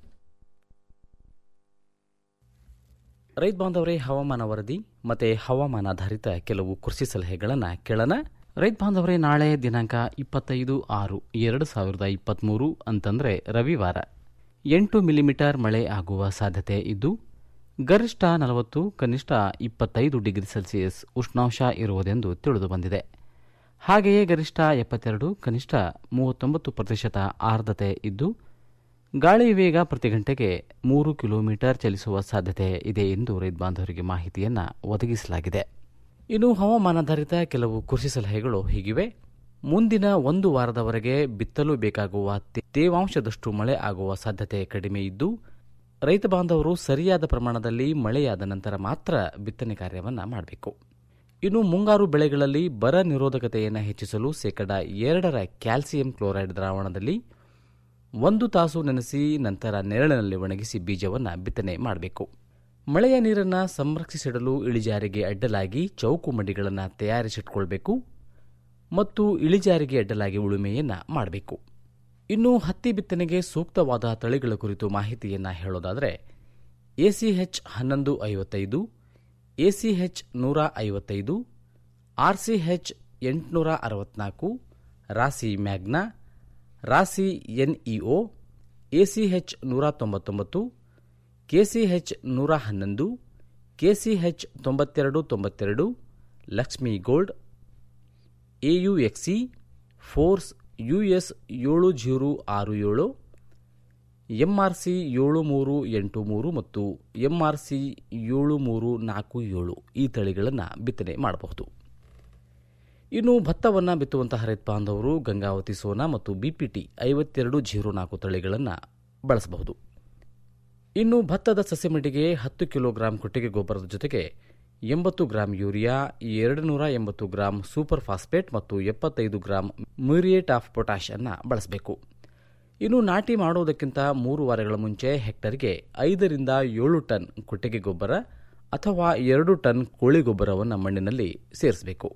ರೈತ ಬಾಂಧವರೇ ಹವಾಮಾನ ವರದಿ ಮತ್ತು ಹವಾಮಾನಾಧಾರಿತ ಕೆಲವು ಕೃಷಿ ಸಲಹೆಗಳನ್ನು ಕೇಳೋಣ ರೈತ ಬಾಂಧವರೇ ನಾಳೆ ದಿನಾಂಕ ಇಪ್ಪತ್ತೈದು ಆರು ಎರಡು ಸಾವಿರದ ಇಪ್ಪತ್ತ್ಮೂರು ಅಂತಂದರೆ ರವಿವಾರ ಎಂಟು ಮಿಲಿಮೀಟರ್ ಮಳೆ ಆಗುವ ಸಾಧ್ಯತೆ ಇದ್ದು ಗರಿಷ್ಠ ನಲವತ್ತು ಕನಿಷ್ಠ ಇಪ್ಪತ್ತೈದು ಡಿಗ್ರಿ ಸೆಲ್ಸಿಯಸ್ ಉಷ್ಣಾಂಶ ಇರುವುದೆಂದು ತಿಳಿದು ಬಂದಿದೆ ಹಾಗೆಯೇ ಗರಿಷ್ಠ ಎಪ್ಪತ್ತೆರಡು ಕನಿಷ್ಠ ಮೂವತ್ತೊಂಬತ್ತು ಪ್ರತಿಶತ ಆರ್ದ್ರತೆ ಇದ್ದು ಗಾಳಿ ವೇಗ ಪ್ರತಿ ಗಂಟೆಗೆ ಮೂರು ಕಿಲೋಮೀಟರ್ ಚಲಿಸುವ ಸಾಧ್ಯತೆ ಇದೆ ಎಂದು ರೈತ ಬಾಂಧವರಿಗೆ ಮಾಹಿತಿಯನ್ನು ಒದಗಿಸಲಾಗಿದೆ ಇನ್ನು ಹವಾಮಾನಾಧಾರಿತ ಕೆಲವು ಕೃಷಿ ಸಲಹೆಗಳು ಹೀಗಿವೆ ಮುಂದಿನ ಒಂದು ವಾರದವರೆಗೆ ಬಿತ್ತಲು ಬೇಕಾಗುವ ತೇ- ತೇವಾಂಶದಷ್ಟು ಮಳೆ ಆಗುವ ಸಾಧ್ಯತೆ ಕಡಿಮೆ ಇದ್ದು ರೈತ ಬಾಂಧವರು ಸರಿಯಾದ ಪ್ರಮಾಣದಲ್ಲಿ ಮಳೆಯಾದ ನಂತರ ಮಾತ್ರ ಬಿತ್ತನೆ ಕಾರ್ಯವನ್ನು ಮಾಡಬೇಕು ಇನ್ನು ಮುಂಗಾರು ಬೆಳೆಗಳಲ್ಲಿ ಬರ ನಿರೋಧಕತೆಯನ್ನು ಹೆಚ್ಚಿಸಲು ಶೇಕಡ ಎರಡರ ಕ್ಯಾಲ್ಸಿಯಂ ಕ್ಲೋರೈಡ್ ದ್ರಾವಣದಲ್ಲಿ ಒಂದು ತಾಸು ನೆನೆಸಿ ನಂತರ ನೆರಳಿನಲ್ಲಿ ಒಣಗಿಸಿ ಬೀಜವನ್ನು ಬಿತ್ತನೆ ಮಾಡಬೇಕು ಮಳೆಯ ನೀರನ್ನು ಸಂರಕ್ಷಿಸಿಡಲು ಇಳಿಜಾರಿಗೆ ಅಡ್ಡಲಾಗಿ ಚೌಕು ಮಡಿಗಳನ್ನು ತಯಾರಿಸಿಟ್ಕೊಳ್ಬೇಕು ಮತ್ತು ಇಳಿಜಾರಿಗೆ ಅಡ್ಡಲಾಗಿ ಉಳುಮೆಯನ್ನು ಮಾಡಬೇಕು ಇನ್ನು ಹತ್ತಿ ಬಿತ್ತನೆಗೆ ಸೂಕ್ತವಾದ ತಳಿಗಳ ಕುರಿತು ಮಾಹಿತಿಯನ್ನು ಹೇಳೋದಾದರೆ ಎಸಿಎಚ್ ಹನ್ನೊಂದು ಐವತ್ತೈದು ಎಸಿಎಚ್ ನೂರ ಐವತ್ತೈದು ಆರ್ಸಿಎಚ್ ಎಂಟುನೂರ ಅರವತ್ನಾಲ್ಕು ರಾಸಿ ಮ್ಯಾಗ್ನಾ ರಾಸಿ ಎನ್ಇಒ ಎಸಿಎಚ್ ನೂರ ತೊಂಬತ್ತೊಂಬತ್ತು ಕೆಸಿಎಚ್ ನೂರ ಹನ್ನೊಂದು ಕೆಸಿಎಚ್ ತೊಂಬತ್ತೆರಡು ತೊಂಬತ್ತೆರಡು ಲಕ್ಷ್ಮಿ ಗೋಲ್ಡ್ ಎಯುಎಕ್ಸಿ ಫೋರ್ಸ್ ಯುಎಸ್ ಏಳು ಜೀರೋ ಆರು ಏಳು ಎಂಆರ್ಸಿ ಏಳು ಮೂರು ಎಂಟು ಮೂರು ಮತ್ತು ಎಂಆರ್ಸಿ ಏಳು ಮೂರು ನಾಲ್ಕು ಏಳು ಈ ತಳಿಗಳನ್ನು ಬಿತ್ತನೆ ಮಾಡಬಹುದು ಇನ್ನು ಭತ್ತವನ್ನು ಬಿತ್ತುವಂತಹ ರೈತ ಬಾಂಧವರು ಗಂಗಾವತಿ ಸೋನಾ ಮತ್ತು ಬಿಪಿಟಿ ಐವತ್ತೆರಡು ಜೀರೋ ನಾಲ್ಕು ತಳಿಗಳನ್ನು ಬಳಸಬಹುದು ಇನ್ನು ಭತ್ತದ ಸಸ್ಯಮಡಿಗೆ ಹತ್ತು ಕಿಲೋಗ್ರಾಂ ಕೊಟ್ಟಿಗೆ ಗೊಬ್ಬರದ ಜೊತೆಗೆ ಎಂಬತ್ತು ಗ್ರಾಂ ಯೂರಿಯಾ ಎರಡು ನೂರ ಎಂಬತ್ತು ಗ್ರಾಂ ಸೂಪರ್ ಫಾಸ್ಫೇಟ್ ಮತ್ತು ಎಪ್ಪತ್ತೈದು ಗ್ರಾಂ ಮ್ಯೂರಿಯೇಟ್ ಆಫ್ ಪೊಟ್ಯಾಷ್ ಅನ್ನು ಬಳಸಬೇಕು ಇನ್ನು ನಾಟಿ ಮಾಡುವುದಕ್ಕಿಂತ ಮೂರು ವಾರಗಳ ಮುಂಚೆ ಹೆಕ್ಟರ್ಗೆ ಐದರಿಂದ ಏಳು ಟನ್ ಕೊಟ್ಟಿಗೆ ಗೊಬ್ಬರ ಅಥವಾ ಎರಡು ಟನ್ ಕೋಳಿ ಗೊಬ್ಬರವನ್ನು ಮಣ್ಣಿನಲ್ಲಿ ಸೇರಿಸಬೇಕು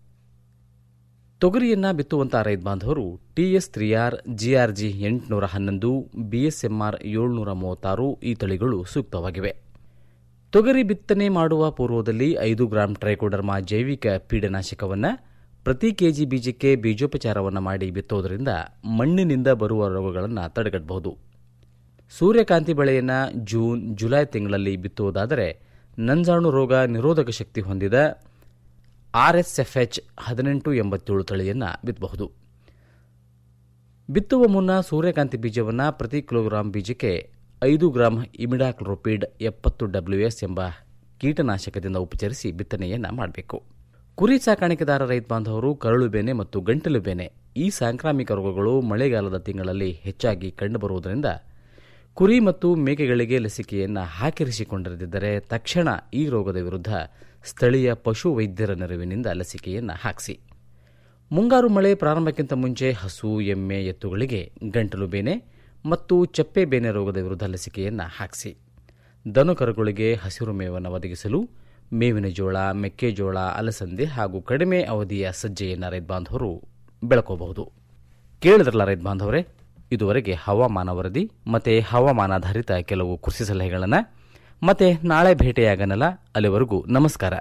ತೊಗರಿಯನ್ನ ಬಿತ್ತುವಂತಹ ರೈತ ಬಾಂಧವರು ಟಿಎಸ್ ತ್ರೀ ಆರ್ ಜಿಆರ್ಜಿ ಎಂಟುನೂರ ಹನ್ನೊಂದು ಬಿಎಸ್ಎಂಆರ್ ಏಳ್ನೂರ ಮೂವತ್ತಾರು ಈ ತಳಿಗಳು ಸೂಕ್ತವಾಗಿವೆ ತೊಗರಿ ಬಿತ್ತನೆ ಮಾಡುವ ಪೂರ್ವದಲ್ಲಿ ಐದು ಗ್ರಾಂ ಟ್ರೈಕೋಡರ್ಮಾ ಜೈವಿಕ ಪೀಡನಾಶಕವನ್ನು ಪ್ರತಿ ಕೆಜಿ ಬೀಜಕ್ಕೆ ಬೀಜೋಪಚಾರವನ್ನು ಮಾಡಿ ಬಿತ್ತೋದರಿಂದ ಮಣ್ಣಿನಿಂದ ಬರುವ ರೋಗಗಳನ್ನು ತಡೆಗಟ್ಟಬಹುದು ಸೂರ್ಯಕಾಂತಿ ಬೆಳೆಯನ್ನು ಜೂನ್ ಜುಲೈ ತಿಂಗಳಲ್ಲಿ ಬಿತ್ತುವುದಾದರೆ ನಂಜಾಣು ರೋಗ ನಿರೋಧಕ ಶಕ್ತಿ ಹೊಂದಿದ ಆರ್ಎಸ್ಎಫ್ಎಚ್ ಹದಿನೆಂಟು ಎಂಬತ್ತೇಳು ತಳಿಯನ್ನು ಬಿತ್ತಬಹುದು ಬಿತ್ತುವ ಮುನ್ನ ಸೂರ್ಯಕಾಂತಿ ಬೀಜವನ್ನು ಪ್ರತಿ ಕಿಲೋಗ್ರಾಂ ಬೀಜಕ್ಕೆ ಐದು ಗ್ರಾಂ ಇಮಿಡಾಕ್ಲೋಪಿಡ್ ಎಪ್ಪತ್ತು ಡಬ್ಲ್ಯೂಎಸ್ ಎಂಬ ಕೀಟನಾಶಕದಿಂದ ಉಪಚರಿಸಿ ಬಿತ್ತನೆಯನ್ನು ಮಾಡಬೇಕು ಕುರಿ ಸಾಕಾಣಿಕೆದಾರ ರೈತ ಬಾಂಧವರು ಕರಳು ಬೇನೆ ಮತ್ತು ಗಂಟಲು ಬೇನೆ ಈ ಸಾಂಕ್ರಾಮಿಕ ರೋಗಗಳು ಮಳೆಗಾಲದ ತಿಂಗಳಲ್ಲಿ ಹೆಚ್ಚಾಗಿ ಕಂಡುಬರುವುದರಿಂದ ಕುರಿ ಮತ್ತು ಮೇಕೆಗಳಿಗೆ ಲಸಿಕೆಯನ್ನು ಹಾಕಿರಿಸಿಕೊಂಡಿರದಿದ್ದರೆ ತಕ್ಷಣ ಈ ರೋಗದ ವಿರುದ್ಧ ಸ್ಥಳೀಯ ಪಶು ವೈದ್ಯರ ನೆರವಿನಿಂದ ಲಸಿಕೆಯನ್ನು ಹಾಕಿಸಿ ಮುಂಗಾರು ಮಳೆ ಪ್ರಾರಂಭಕ್ಕಿಂತ ಮುಂಚೆ ಹಸು ಎಮ್ಮೆ ಎತ್ತುಗಳಿಗೆ ಗಂಟಲು ಬೇನೆ ಮತ್ತು ಚಪ್ಪೆ ಬೇನೆ ರೋಗದ ವಿರುದ್ಧ ಲಸಿಕೆಯನ್ನು ಹಾಕಿಸಿ ದನುಕರುಗಳಿಗೆ ಹಸಿರು ಮೇವನ್ನು ಒದಗಿಸಲು ಮೇವಿನ ಜೋಳ ಮೆಕ್ಕೆಜೋಳ ಅಲಸಂದೆ ಹಾಗೂ ಕಡಿಮೆ ಅವಧಿಯ ಸಜ್ಜೆಯನ್ನು ರೈತ ಬಾಂಧವರು ಬೆಳಕೋಬಹುದು ಕೇಳಿದ್ರಲ್ಲ ರೈತ ಬಾಂಧವರೇ ಇದುವರೆಗೆ ಹವಾಮಾನ ವರದಿ ಮತ್ತು ಹವಾಮಾನಾಧಾರಿತ ಕೆಲವು ಕೃಷಿ ಸಲಹೆಗಳನ್ನು ಮತ್ತೆ ನಾಳೆ ಭೇಟಿಯಾಗನಲ್ಲ ಅಲ್ಲಿವರೆಗೂ ನಮಸ್ಕಾರ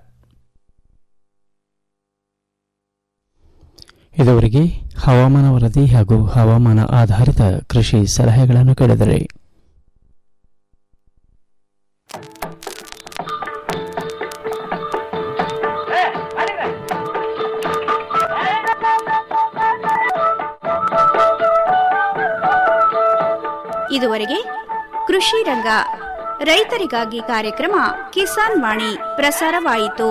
ಇದುವರೆಗೆ ಹವಾಮಾನ ವರದಿ ಹಾಗೂ ಹವಾಮಾನ ಆಧಾರಿತ ಕೃಷಿ ಸಲಹೆಗಳನ್ನು ಕೇಳಿದರೆ ಇದುವರೆಗೆ ಕೃಷಿ ರಂಗ ರೈತರಿಗಾಗಿ ಕಾರ್ಯಕ್ರಮ ಕಿಸಾನ್ ವಾಣಿ ಪ್ರಸಾರವಾಯಿತು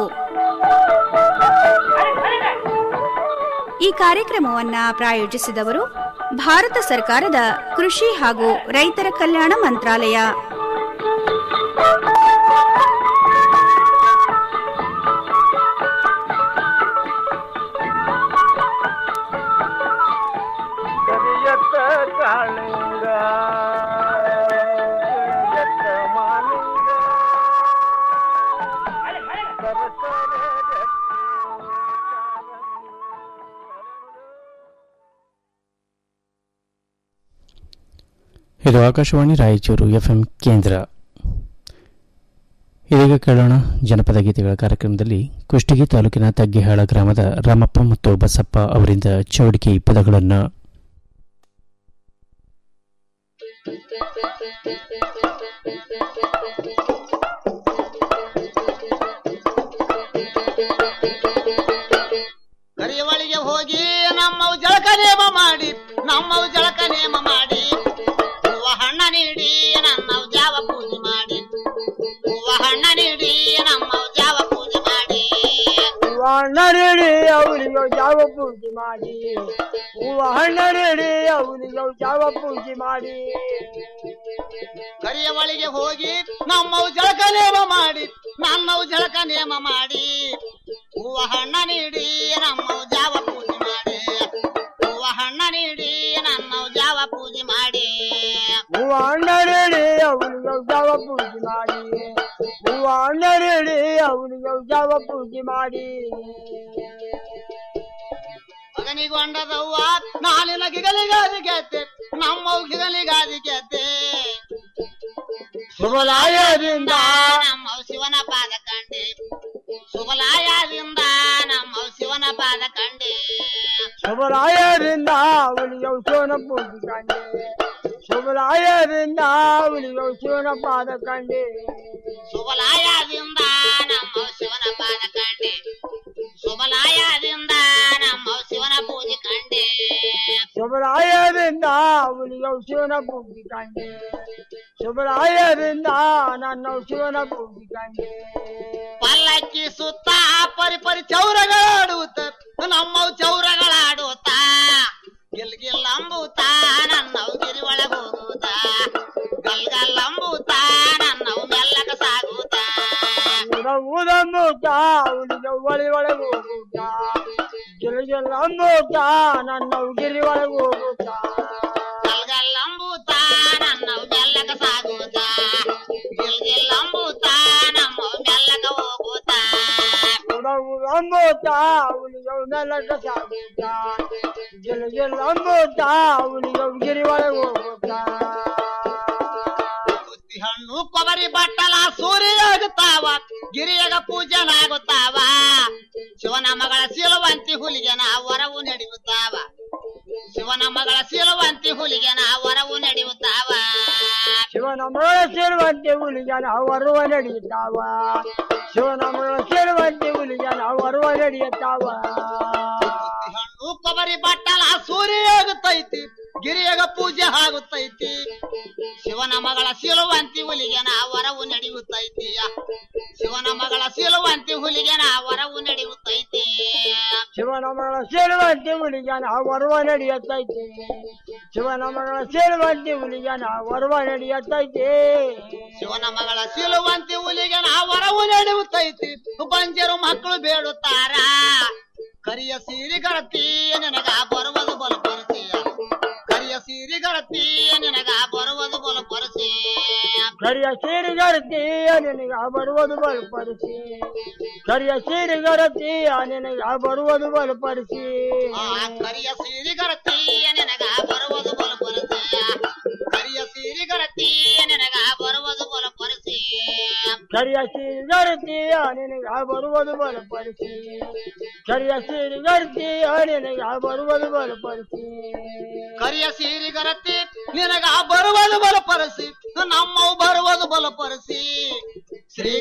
ಈ ಕಾರ್ಯಕ್ರಮವನ್ನ ಪ್ರಾಯೋಜಿಸಿದವರು ಭಾರತ ಸರ್ಕಾರದ ಕೃಷಿ ಹಾಗೂ ರೈತರ ಕಲ್ಯಾಣ ಮಂತ್ರಾಲಯ ಕರಿಯತ್ತ ಕಾಳಿಂಗ ಕರಿಯತ್ತ ಮಾಲಿಂಗ ಸರಸರ ಇದು ಆಕಾಶವಾಣಿ ರಾಯಚೂರು ಎಫ್ಎಂ ಕೇಂದ್ರ ಇದೀಗ ಕೇಳೋಣ ಜನಪದ ಗೀತೆಗಳ ಕಾರ್ಯಕ್ರಮದಲ್ಲಿ ಕುಷ್ಟಗಿ ತಾಲೂಕಿನ ತಗ್ಗಿಹಾಳ ಗ್ರಾಮದ ರಾಮಪ್ಪ ಮತ್ತು ಬಸಪ್ಪ ಅವರಿಂದ ಚೌಡಿಕೆ ಪದಗಳನ್ನು ಕರಿಯವಳಿಗೆ ಹೋಗಿ ನಮ್ಮವು ಜಳಕ ನೇಮ ಮಾಡಿ ನಮ್ಮವು ಜಳಕ ನೇಮ ಮಾಡಿ ಹೂವ ಹಣ್ಣ ನೀಡಿ ನನ್ನವು ಜಾವ ಪೂಜೆ ಮಾಡಿ ಹೂವ ಹಣ್ಣ ನೀಡಿ ನಮ್ಮವು ಜಾವ ಪೂಜೆ ಮಾಡಿ ಹೂವ ಹಣ್ಣ ನೀಡಿ ಅವನಿಗೆ ಜಾವ ಪೂಜೆ ಮಾಡಿ ಹೂವ ಹಣ್ಣ ನೀಡಿ ಅವನಿಗೆ ಜಾವ ಪೂಜೆ ಮಾಡಿ ಕರಿಯವಳಿಗೆ ಹೋಗಿ ನಮ್ಮವು ಜಳಕ ನೇಮ ಮಾಡಿ ನನ್ನವು ಜಳಕ ನೇಮ ಮಾಡಿ ಹೂವ ಹಣ್ಣ ನೀಡಿ ನಮ್ಮವು ಜಾವ ಪೂಜೆ ಮಾಡಿ ಹೂವ ಹಣ್ಣ ನೀಡಿ ನನ್ನವು ಜಾವ ಪೂಜೆ ಮಾಡಿ ಹೂವ ಹಣ್ಣ ನೀಡಿ ಅವನಿಗೆ ಜಾವ ಪೂಜೆ ಮಾಡಿ ಹೂವ ಹಣ್ಣ ನೀಡಿ ಅವನಿಗೆ ಜಾವ ಪೂಜೆ ಮಾಡಿ ಮಗನಿಗೊಂಡದವ್ವ ನಾಲಿನ ಗಿಗಲಿಗಾದಿ ಗೆದ್ದೆ ನಮ್ಮವು ಗಿಗಲಿಗಾದಿ ಗೆದ್ದೆ ಶುಭಲಾಯದಿಂದ ನಮ್ಮವು ಶಿವನ ಪಾದ ಕಂಡೆ ಶುಭಲಾಯದಿಂದ ನಮ್ಮವು ಶಿವನ ಪಾದ ಕಂಡೆ ಶುಭರಾಯರಿಂದ ಅವನಿಗೆ ಶಿವನ ಪೂಜೆ ಕಂಡೆ ಶುಭರಾಯರಿಂದ ಅವನಿಗೆ ಶಿವನ ಪಾದ ಕಂಡೆ ಶುಭಲಾಯದಿಂದ ನಮ್ಮ ಶಿವನ ಪಾದ ಕಂಡೆ ಶುಭಲಾಯದಿಂದ ನಮ್ಮ ಶಿವನ ಪೂಜೆ ಕಂಡೆ ಶುಭರಾಯರಿಂದ ಅವನಿಗೆ ಶಿವನ ಪೂಜೆ ಕಂಡೆ ಶುಭರಾಯರಿಂದ ನನ್ನ ಶಿವನ ಪೂಜೆ ಕಂಡೆ ಪಲ್ಲಕ್ಕಿ ಸುತ್ತ ಪರಿ ಪರಿ ಚೌರಗಳಾಡುತ್ತ ನಮ್ಮ ಚೌರಗಳಾಡುತ್ತ ಗಿಲ್ ಗಿಲ್ ಅಂಬುತ್ತ ನನ್ನವು ಗಿರಿ ಒಳಗ ಹೋಗುತ್ತ ಗಲ್ ಗಲ್ ಅಂಬುತ್ತ ನನ್ನವು ಮೆಲ್ಲಕ ಸಾಗುತ್ತ ಊದಮ್ಮೂಟ ಅವನಿಗೆ ಒಳಿ ಒಳಗೆ ಹೋಗುತ್ತ ಗಿರಿಗೆಲ್ಲ ಅಂಬೂಟ ನನ್ನ ಗಿರಿ ಒಳಗೆ ಹೋಗುತ್ತ ಗಲ್ ಗಲ್ ಅಂಬುತ್ತ ನನ್ನವು ಮೆಲ್ಲಕ ಸಾಗುತ್ತ ಗಿಲ್ ಗಿಲ್ ಅಂಬುತ್ತ ನಮ್ಮವು ಮೆಲ್ಲಕ ಹೋಗುತ್ತ ಅಂಬೂಟ ಅವನಿಗೆ ಮೆಲ್ಲಕ ಸಾಗುತ್ತ ಗಿರಿಗೆಲ್ಲ ಅಂಬೂಟ ಅವನಿಗೆ ಗಿರಿ ಒಳಗೆ ಹೋಗುತ್ತ ಹಣ್ಣು ಕೊಬ್ಬರಿ ಬಟ್ಟಲ ಸೂರ್ಯ ಆಗುತ್ತಾವ ಗಿರಿಯಗ ಪೂಜನಾಗುತ್ತಾವ ಶಿವನ ಮಗಳ ಸಿಲುವಂತಿ ಹುಲಿಗೆನ ವರವು ನಡೆಯುತ್ತಾವ ಶಿವನ ಮಗಳ ಸಿಲುವಂತಿ ಹುಲಿಗೆನ ವರವು ನಡೆಯುತ್ತಾವ ಶಿವನ ಮಗಳ ಸೇರುವಂತೆ ಹುಲಿಗನ ಹೊರುವ ನಡೆಯುತ್ತಾವ ಶಿವನ ಮಗಳ ಸೇರುವಂತೆ ಹುಲಿಗನ ಹೊರುವ ನಡೆಯುತ್ತಾವ ಹಣ್ಣು ಕೊಬ್ಬರಿ ಬಟ್ಟಲ ಸೂರ್ಯ ಆಗುತ್ತೈತಿ ಗಿರಿಯಗ ಪೂಜೆ ಆಗುತ್ತೈತಿ ಶಿವನ ಮಗಳ ಶಿಲುವಂತಿ ಹುಲಿಗೆನ ವರವು ನಡೆಯುತ್ತೈತಿ ಶಿವನ ಮಗಳ ಶಿಲುವಂತಿ ಹುಲಿಗೆನ ವರವು ನಡೆಯುತ್ತೈತಿ ಶಿವನ ಮಗಳ ಸೇರುವಂತೆ ಹುಲಿಗನ ವರ್ವ ನಡೆಯುತ್ತೈತೆ ಶಿವನ ಮಗಳ ಸೇರುವಂತೆ ಹುಲಿಗನ ವರ್ವ ನಡೆಯುತ್ತೈತೆ ಶಿವನ ಮಗಳ ಶಿಲುವಂತಿ ಹುಲಿಗೆನ ವರವು ನಡೆಯುತ್ತೈತಿ ಬಂಜರು ಮಕ್ಕಳು ಬೇಡುತ್ತಾರ ಕರಿಯ ಸೀರಿಗರತಿ ನಿನಗ ಬರುವುದು ಬಲು ಪರಸಿಯ ಕರಿಯ ಸೀರಿಗರತಿ ನಿನಗ ಬರುವುದು ಬಲು ಪರಸಿ ಕರಿಯ ಸೀರಿಗರತಿ ನಿನಗ ಬರುವುದು ಬಲಪಡಿಸಿ ಕರಿಯ ಸೀರಿಗರತಿ ನಿನಗ ಬರುವುದು ಬಲಪಡಿಸಿ ಕರಿಯ ಸೀರಿಗರತಿ ನಿನಗ ಬರುವುದು ಬಲು ಪರಸಿ ಕರಿಯ ಸೀರಿಗರತಿ ನಿನಗ ಬರುವುದು ಬಲು ಪರಸಿ ಕರಿಯ ಸೀರಿಗರತಿ ನಿನಗ ಬರುವುದು ಬಲಪಡಿಸಿ ಕರಿಯ ಸೀರಿಗರತಿ ನಿನಗ ಬರುವುದು ಬಲಪಡಿಸಿ ಕರಿಯ ಸೀರಿಗರತಿ ನಿನಗ ಬರುವುದು ಬಲಪರಸಿ ನಮ್ಮವು ಬರುವುದು ಬಲಪರಸಿ ಶ್ರೀ